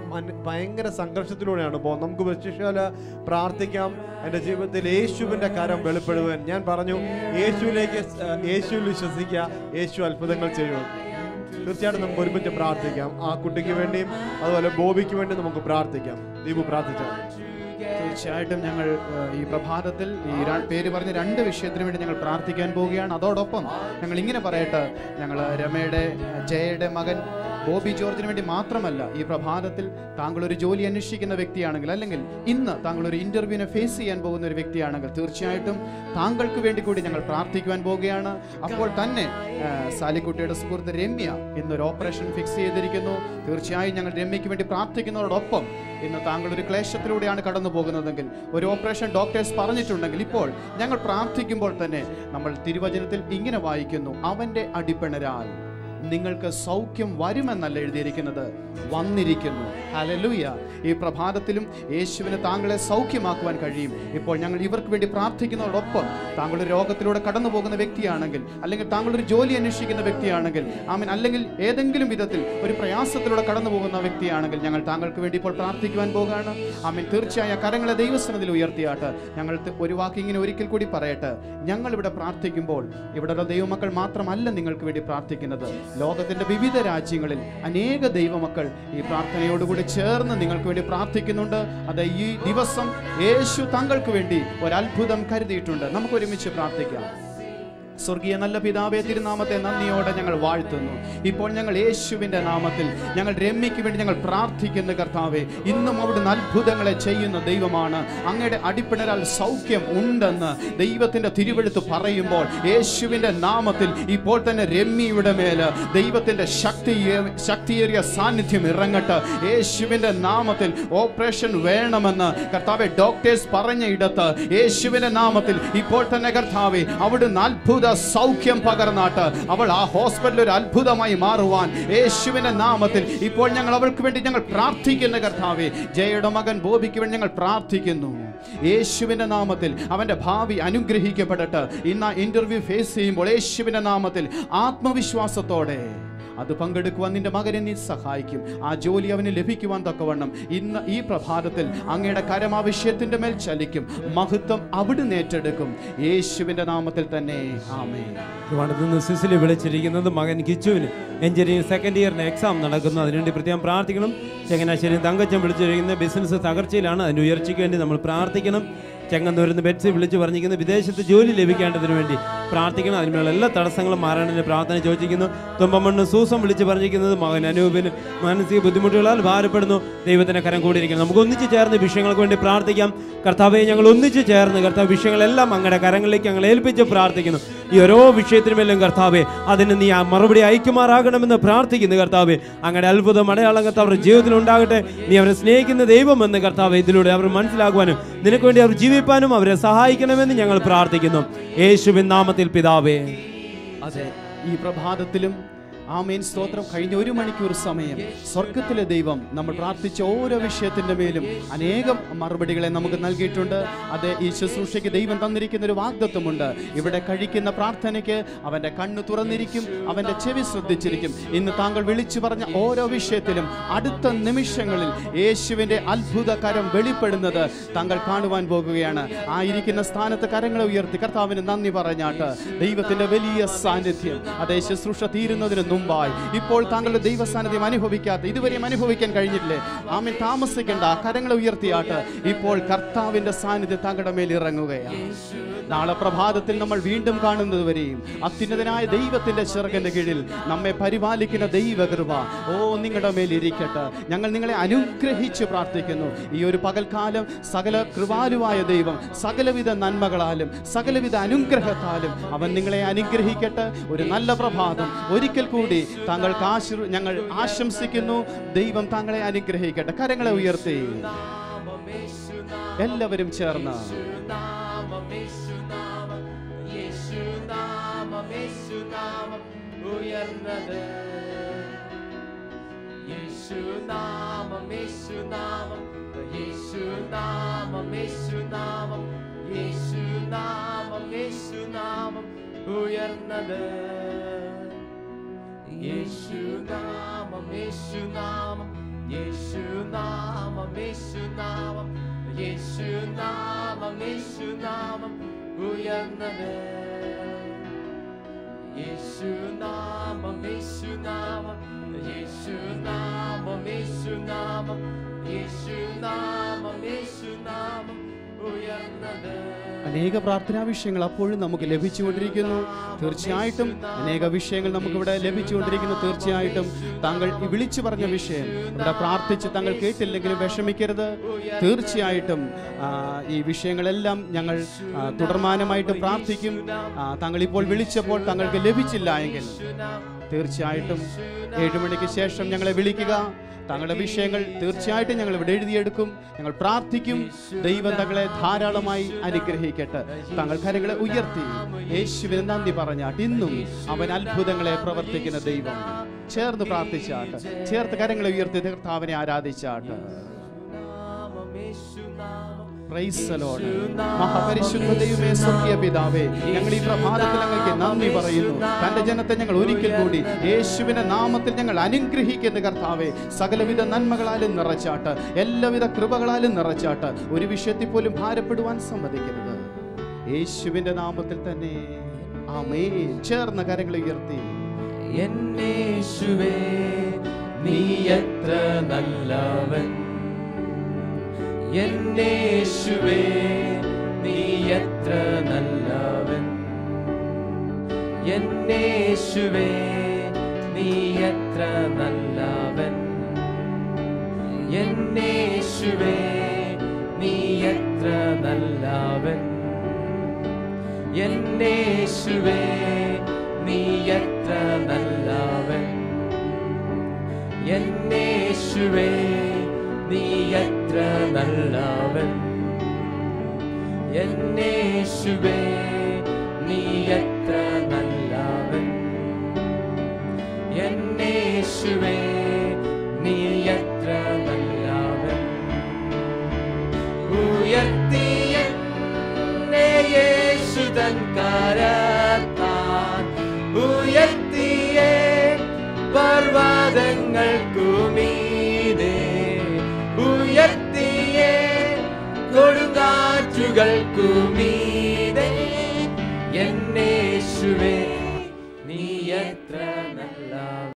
ഭയങ്കര സംഘർഷത്തിലൂടെയാണ് പോകുന്നത് നമുക്ക് വിശേഷാല പ്രാർത്ഥിക്കാം എൻ്റെ ജീവിതത്തിൽ യേശുവിൻ്റെ കരം വെളിപ്പെടുവാൻ ഞാൻ പറഞ്ഞു യേശുവിലേക്ക് സ്- യേശുവിൽ വിശ്വസിക്കുക യേശു അത്ഭുതങ്ങൾ ചെയ്യുക തീർച്ചയായിട്ടും നമുക്ക് ഒരുമിച്ച് പ്രാർത്ഥിക്കാം ആ കുട്ടിക്ക് വേണ്ടിയും അതുപോലെ ബോബിക്ക് വേണ്ടി നമുക്ക് പ്രാർത്ഥിക്കാം ദീപു പ്രാർത്ഥിച്ചാൽ തീർച്ചയായിട്ടും ഞങ്ങൾ ഏഹ്, ഈ പ്രഭാതത്തിൽ ഈ ര- പേര് പറഞ്ഞ രണ്ട് വിഷയത്തിന് വേണ്ടി ഞങ്ങൾ പ്രാർത്ഥിക്കാൻ പോവുകയാണ് അതോടൊപ്പം ഞങ്ങൾ ഇങ്ങനെ പറയട്ടെ ഞങ്ങൾ രമയുടെ ഏഹ്, ജയയുടെ മകൻ ബോബി ജോർജിന് വേണ്ടി മാത്രമല്ല ഈ പ്രഭാതത്തിൽ താങ്കൾ ഒരു ജോലി അന്വേഷിക്കുന്ന വ്യക്തിയാണെങ്കിൽ അല്ലെങ്കിൽ ഇന്ന് താങ്കൾ ഒരു ഇന്റർവ്യൂവിനെ ഫേസ് ചെയ്യാൻ പോകുന്ന ഒരു വ്യക്തിയാണെങ്കിൽ തീർച്ചയായിട്ടും താങ്കൾക്ക് വേണ്ടി കൂടി ഞങ്ങൾ പ്രാർത്ഥിക്കുവാൻ പോവുകയാണ് അപ്പോൾ തന്നെ ആ, സാലിക്കുട്ടിയുടെ സുഹൃത്ത് രമ്യ ഇന്നൊരു ഓപ്പറേഷൻ ഫിക്സ് ചെയ്തിരിക്കുന്നു തീർച്ചയായും ഞങ്ങൾ രമ്യയ്ക്ക് വേണ്ടി പ്രാർത്ഥിക്കുന്നതോടൊപ്പം ഇന്ന് താങ്കൾ ഒരു ക്ലേശത്തിലൂടെയാണ് കടന്നു പോകുന്നതെങ്കിൽ ഒരു ഓപ്പറേഷൻ ഡോക്ടേഴ്സ് പറഞ്ഞിട്ടുണ്ടെങ്കിൽ ഇപ്പോൾ ഞങ്ങൾ പ്രാർത്ഥിക്കുമ്പോൾ തന്നെ നമ്മൾ തിരുവചനത്തിൽ ഇങ്ങനെ വായിക്കുന്നു അവന്റെ അടിപ്പിണരാൽ നിങ്ങൾക്ക് സൗഖ്യം വരുമെന്നല്ല എഴുതിയിരിക്കുന്നത് വന്നിരിക്കുന്നു ഹലലുയ ഈ പ്രഭാതത്തിലും യേശുവിന് താങ്കളെ സൗഖ്യമാക്കുവാൻ കഴിയും ഇപ്പോൾ ഞങ്ങൾ ഇവർക്ക് വേണ്ടി പ്രാർത്ഥിക്കുന്നതോടൊപ്പം താങ്കൾ ഒരു രോഗത്തിലൂടെ കടന്നു പോകുന്ന വ്യക്തിയാണെങ്കിൽ അല്ലെങ്കിൽ താങ്കൾ ഒരു ജോലി അന്വേഷിക്കുന്ന വ്യക്തിയാണെങ്കിൽ ആമൻ അല്ലെങ്കിൽ ഏതെങ്കിലും വിധത്തിൽ ഒരു പ്രയാസത്തിലൂടെ കടന്നു പോകുന്ന വ്യക്തിയാണെങ്കിൽ ഞങ്ങൾ താങ്കൾക്ക് വേണ്ടി ഇപ്പോൾ പ്രാർത്ഥിക്കുവാൻ പോകുകയാണ് ആമൻ തീർച്ചയായും ആ കരങ്ങളെ ദൈവസ്ഥനത്തിൽ ഉയർത്തിയാട്ട് ഞങ്ങൾ ത- ഒരു വാക്ക് ഇങ്ങനെ ഒരിക്കൽ കൂടി പറയട്ടെ ഞങ്ങൾ ഇവിടെ പ്രാർത്ഥിക്കുമ്പോൾ ഇവിടെയുള്ള ദൈവമക്കൾ മാത്രമല്ല നിങ്ങൾക്ക് വേണ്ടി പ്രാർത്ഥിക്കുന്നത് ലോകത്തിന്റെ വിവിധ രാജ്യങ്ങളിൽ അനേക ദൈവമക്കൾ ഈ പ്രാർത്ഥനയോടുകൂടി ചേർന്ന് നിങ്ങൾക്ക് വേണ്ടി പ്രാർത്ഥിക്കുന്നുണ്ട് അത് ഈ ദിവസം യേശു താങ്കൾക്ക് വേണ്ടി ഒരത്ഭുതം കരുതിയിട്ടുണ്ട് നമുക്ക് ഒരുമിച്ച് പ്രാർത്ഥിക്കാം സ്വർഗീയ നല്ല പിതാവേ തിരുനാമത്തെ നന്ദിയോടെ ഞങ്ങൾ വാഴ്ത്തുന്നു ഇപ്പോൾ ഞങ്ങൾ യേശുവിന്റെ നാമത്തിൽ ഞങ്ങൾ രമ്യയ്ക്ക് വേണ്ടി ഞങ്ങൾ പ്രാർത്ഥിക്കുന്ന കർത്താവേ ഇന്നും അവിടുന്ന് അത്ഭുതങ്ങളെ ചെയ്യുന്ന ദൈവമാണ് അങ്ങയുടെ അടിപ്പിണരാൽ സൗഖ്യം ഉണ്ടെന്ന് ദൈവത്തിന്റെ തിരുവെഴുത്ത് പറയുമ്പോൾ യേശുവിന്റെ നാമത്തിൽ ഇപ്പോൾ തന്നെ രമ്യയുടെ മേല് ദൈവത്തിന്റെ ശക്തി ശക്തിയേറിയ സാന്നിധ്യം ഇറങ്ങട്ടെ യേശുവിന്റെ നാമത്തിൽ ഓപ്പറേഷൻ വേണമെന്ന് കർത്താവെ ഡോക്ടേഴ്സ് പറഞ്ഞ ഇടത്ത് യേശുവിന്റെ നാമത്തിൽ ഇപ്പോൾ തന്നെ കർത്താവെ അവിടുന്ന് അത്ഭുത സൗഖ്യം പകർന്നാട്ട് അവൾ ആ ഹോസ്പിറ്റലിൽ ഒരു അത്ഭുതമായി മാറുവാൻ യേശുവിന്റെ നാമത്തിൽ ഇപ്പോൾ ഞങ്ങൾ അവൾക്ക് വേണ്ടി ഞങ്ങൾ പ്രാർത്ഥിക്കുന്ന കർത്താവെ ജയയുടെ മകൻ ബോബിക്ക് വേണ്ടി ഞങ്ങൾ പ്രാർത്ഥിക്കുന്നു യേശുവിന്റെ നാമത്തിൽ അവന്റെ ഭാവി അനുഗ്രഹിക്കപ്പെടട്ടെ ഇന്ന് ഇന്റർവ്യൂ ഫേസ് ചെയ്യുമ്പോൾ യേശുവിന്റെ നാമത്തിൽ ആത്മവിശ്വാസത്തോടെ അത് പങ്കെടുക്കുവാൻ നിന്റെ മകനെ നീ സഹായിക്കും ആ ജോലി അവന് ലഭിക്കുവാൻ തക്കവണ്ണം ഇന്ന് ഈ പ്രഭാതത്തിൽ അങ്ങയുടെ കരം ആ വിഷയത്തിന്റെ മേൽ ചലിക്കും മഹത്വം അവിടുന്ന് ഏറ്റെടുക്കും യേശുവിന്റെ നാമത്തിൽ തന്നെ ആമേ ട്രിവാൻഡ്രത്ത് നിന്ന് സിസിലി വിളിച്ചിരിക്കുന്നത് മകൻ കിച്ചുവിന് എഞ്ചിനീയറിംഗ് സെക്കൻഡ് ഇയറിന് എക്സാം നടക്കുന്നു അതിനുവേണ്ടി പ്രത്യേകം പ്രാർത്ഥിക്കണം ചങ്ങനാശ്ശേരി തങ്കച്ചൻ വിളിച്ചിരിക്കുന്ന ബിസിനസ് തകർച്ചയിലാണ് അതിന് ഉയർച്ചയ്ക്ക് വേണ്ടി നമ്മൾ പ്രാർത്ഥിക്കണം ചെങ്ങന്നൂരിന്ന് ബെറ്റ്സി വിളിച്ച് പറഞ്ഞിരിക്കുന്നു വിദേശത്ത് ജോലി ലഭിക്കേണ്ടതിന് വേണ്ടി പ്രാർത്ഥിക്കണം അതിനുള്ള എല്ലാ തടസ്സങ്ങളും മാറാനുള്ള പ്രാർത്ഥന ചോദിക്കുന്നു തുമ്പമണ്ണ് സൂസം വിളിച്ച് പറഞ്ഞിരിക്കുന്നത് മകൻ അനൂപിന് മാനസിക ബുദ്ധിമുട്ടുകളാൽ ഭാരപ്പെടുന്നു ദൈവത്തിന്റെ കരം കൂടിയിരിക്കണം നമുക്ക് ഒന്നിച്ച് ചേർന്ന് വിഷയങ്ങൾക്ക് വേണ്ടി പ്രാർത്ഥിക്കാം കർത്താവെ ഞങ്ങൾ ഒന്നിച്ച് ചേർന്ന് കർത്താവ് വിഷയങ്ങളെല്ലാം അങ്ങയുടെ കരങ്ങളിലേക്ക് ഞങ്ങൾ ഏൽപ്പിച്ച് പ്രാർത്ഥിക്കുന്നു ഈ ഓരോ വിഷയത്തിനുമേലും കർത്താവെ അതിന് നീ ആ മറുപടി അയക്കുമാറാകണമെന്ന് പ്രാർത്ഥിക്കുന്നു കർത്താവെ അങ്ങയുടെ അത്ഭുതം അടയാളം കർത്താവ് അവരുടെ ജീവിതത്തിൽ ഉണ്ടാകട്ടെ നീ അവരെ സ്നേഹിക്കുന്ന ദൈവമെന്ന് കർത്താവ് ഇതിലൂടെ അവർ മനസ്സിലാക്കുവാനും നിനക്ക് വേണ്ടി അവർ ജീവിപ്പാനും അവരെ സഹായിക്കണമെന്ന് ഞങ്ങൾ പ്രാർത്ഥിക്കുന്നു യേശുവിൻ നാമത്തിൽ പിതാവേ അതെ ഈ പ്രഭാതത്തിലും ആമേൻ സ്തോത്രം കഴിഞ്ഞ ഒരു മണിക്കൂർ സമയം സ്വർഗത്തിലെ ദൈവം നമ്മൾ പ്രാർത്ഥിച്ച ഓരോ വിഷയത്തിന്റെ മേലും അനേകം മറുപടികളെ നമുക്ക് നൽകിയിട്ടുണ്ട് അത് ഈ ശുശ്രൂഷയ്ക്ക് ദൈവം തന്നിരിക്കുന്ന ഒരു വാഗ്ദത്വമുണ്ട് ഇവിടെ കഴിക്കുന്ന പ്രാർത്ഥനയ്ക്ക് അവന്റെ കണ്ണ് തുറന്നിരിക്കും അവന്റെ ചെവി ശ്രദ്ധിച്ചിരിക്കും ഇന്ന് താങ്കൾ വിളിച്ചു പറഞ്ഞ ഓരോ വിഷയത്തിലും അടുത്ത നിമിഷങ്ങളിൽ യേശുവിന്റെ അത്ഭുത കരം വെളിപ്പെടുന്നത് താങ്കൾ കാണുവാൻ പോകുകയാണ് ആയിരിക്കുന്ന സ്ഥാനത്ത് കരങ്ങളെ ഉയർത്തി കർത്താവിന് നന്ദി പറഞ്ഞാട്ട് ദൈവത്തിന്റെ വലിയ സാന്നിധ്യം അതേ ശുശ്രൂഷ തീരുന്നതിന് മുമ്പായി ഇപ്പോൾ താങ്കളുടെ ദൈവ സാന്നിധ്യം അനുഭവിക്കാത്ത ഇതുവരെയും അനുഭവിക്കാൻ കഴിഞ്ഞിട്ടില്ലേ ആമൻ താമസിക്കേണ്ട കരങ്ങളെ ഉയർത്തിയാട്ട് ഇപ്പോൾ കർത്താവിന്റെ സാന്നിധ്യം താങ്കളുടെ മേൽ ഇറങ്ങുകയാണ് നാളെ പ്രഭാതത്തിൽ നമ്മൾ വീണ്ടും കാണുന്നത് വരെയും അത്യുന്നതനായ ദൈവത്തിന്റെ ചിറകിന്റെ കീഴിൽ നമ്മെ പരിപാലിക്കുന്ന ദൈവകൃപ ഓ നിങ്ങളുടെ മേൽ ഇരിക്കട്ടെ ഞങ്ങൾ നിങ്ങളെ അനുഗ്രഹിച്ച് പ്രാർത്ഥിക്കുന്നു ഈ ഒരു പകൽക്കാലം സകല കൃപാലുവായ ദൈവം സകലവിധ നന്മകളാലും സകലവിധ അനുഗ്രഹത്താലും അവൻ നിങ്ങളെ അനുഗ്രഹിക്കട്ടെ ഒരു നല്ല പ്രഭാതം ഒരിക്കൽ കൂടി താങ്കൾക്ക് ആശീർ ഞങ്ങൾ ആശംസിക്കുന്നു ദൈവം താങ്കളെ അനുഗ്രഹിക്കട്ടെ കരങ്ങളെ ഉയർത്തി എല്ലാവരും ചേർന്ന് യേശുനാമം യേശുനാമം ഉയർന്നത് യേശുനാമം യേശുനാമം യേശുനാമം യേശുനാമം യേശുനാമം യേശുനാമം ഉയർന്നത് യേശുനാമം യേശുനാമം യേശുനാമം യേശുനാമം യേശുനാമം യേശുനാമം ഉയർന്നത് യേശുനാമം യേശുനാമം യേശുനാമം യേശുനാമം യേശുനാമം യേശുനാമം ഉയർന്നത് അനേക പ്രാർത്ഥനാ വിഷയങ്ങൾ അപ്പോഴും നമുക്ക് ലഭിച്ചുകൊണ്ടിരിക്കുന്നു തീർച്ചയായിട്ടും അനേക വിഷയങ്ങൾ നമുക്കിവിടെ ലഭിച്ചുകൊണ്ടിരിക്കുന്നു തീർച്ചയായിട്ടും താങ്കൾ ഈ വിളിച്ചു പറഞ്ഞ വിഷയം ഇവിടെ പ്രാർത്ഥിച്ച് താങ്കൾ കേട്ടില്ലെങ്കിലും വിഷമിക്കരുത് തീർച്ചയായിട്ടും ആ, ഈ വിഷയങ്ങളെല്ലാം ഞങ്ങൾ ആ, തുടർമാനമായിട്ട് പ്രാർത്ഥിക്കും ആ, താങ്കൾ ഇപ്പോൾ വിളിച്ചപ്പോൾ താങ്കൾക്ക് ലഭിച്ചില്ല എങ്കിൽ തീർച്ചയായിട്ടും ഏഴു മണിക്ക് ശേഷം ഞങ്ങളെ വിളിക്കുക താങ്കളുടെ വിഷയങ്ങൾ തീർച്ചയായിട്ടും ഞങ്ങൾ ഇവിടെ എഴുതിയെടുക്കും ഞങ്ങൾ പ്രാർത്ഥിക്കും ദൈവം തങ്ങളെ ധാരാളമായി അനുഗ്രഹിക്കട്ടെ താങ്കൾ കരങ്ങളെ ഉയർത്തി യേശുവിന് നന്ദി പറഞ്ഞാട്ട് ഇന്നും അവൻ അത്ഭുതങ്ങളെ പ്രവർത്തിക്കുന്ന ദൈവം ചേർന്ന് പ്രാർത്ഥിച്ചാട്ട് ചേർത്ത് കരങ്ങളെ ഉയർത്തി കർത്താവിനെ ആരാധിച്ചാട്ട് Praise the Lord. മഹാപരിശുദ്ധ ദൈവമേ സ്വർഗീയ പിതാവേ ഞങ്ങൾ ഈ പ്രഭാതത്തിൽ അങ്ങക്ക് നന്ദി പറയുന്നു തന്റെ ജനത്തെ ഞങ്ങൾ ഒരിക്കൽ കൂടി യേശുവിന്റെ നാമത്തിൽ ഞങ്ങൾ അനുഗ്രഹിക്കുന്ന കർത്താവേ സകലവിധ നന്മകളാലും നിറച്ചാട്ട് എല്ലാവിധ കൃപകളാലും നിറച്ചാട്ട് ഒരു വിഷയത്തിൽ പോലും ഭാരപ്പെടുവാൻ സമ്മതിക്കരുത് യേശുവിന്റെ നാമത്തിൽ തന്നെ ആമേ ചേർന്ന കരങ്ങൾ ഉയർത്തി എന്നേശുവേ നീ എത്ര നല്ലവൻ എന്നേശുവേ നീ എത്ര നല്ലവൻ എന്നേശുവേ നീ എത്ര നല്ലവൻ എന്നേശുവേ നീ എത്ര നല്ലവൻ എന്നേശുവേ നീ എത്ര നല്ലവൻ എന്നേശുവേ നീ എത്ര നല്ലവൻ എന്നേശുവേ നീ എത്ര നല്ലവൻ എന്നേശുവേ നീ എത്ര നല്ലവൻ ഉയർത്തിയ യേശുതൻ കരത്താൻ ഉയർത്തിയേ പർവ്വതങ്ങൾക്കുമീതേ ഉയർത്തിയേ കൊടുങ്കാറ്റുകൾക്കുമീതേ എന്നേശുവേ നീ എത്ര നല്ല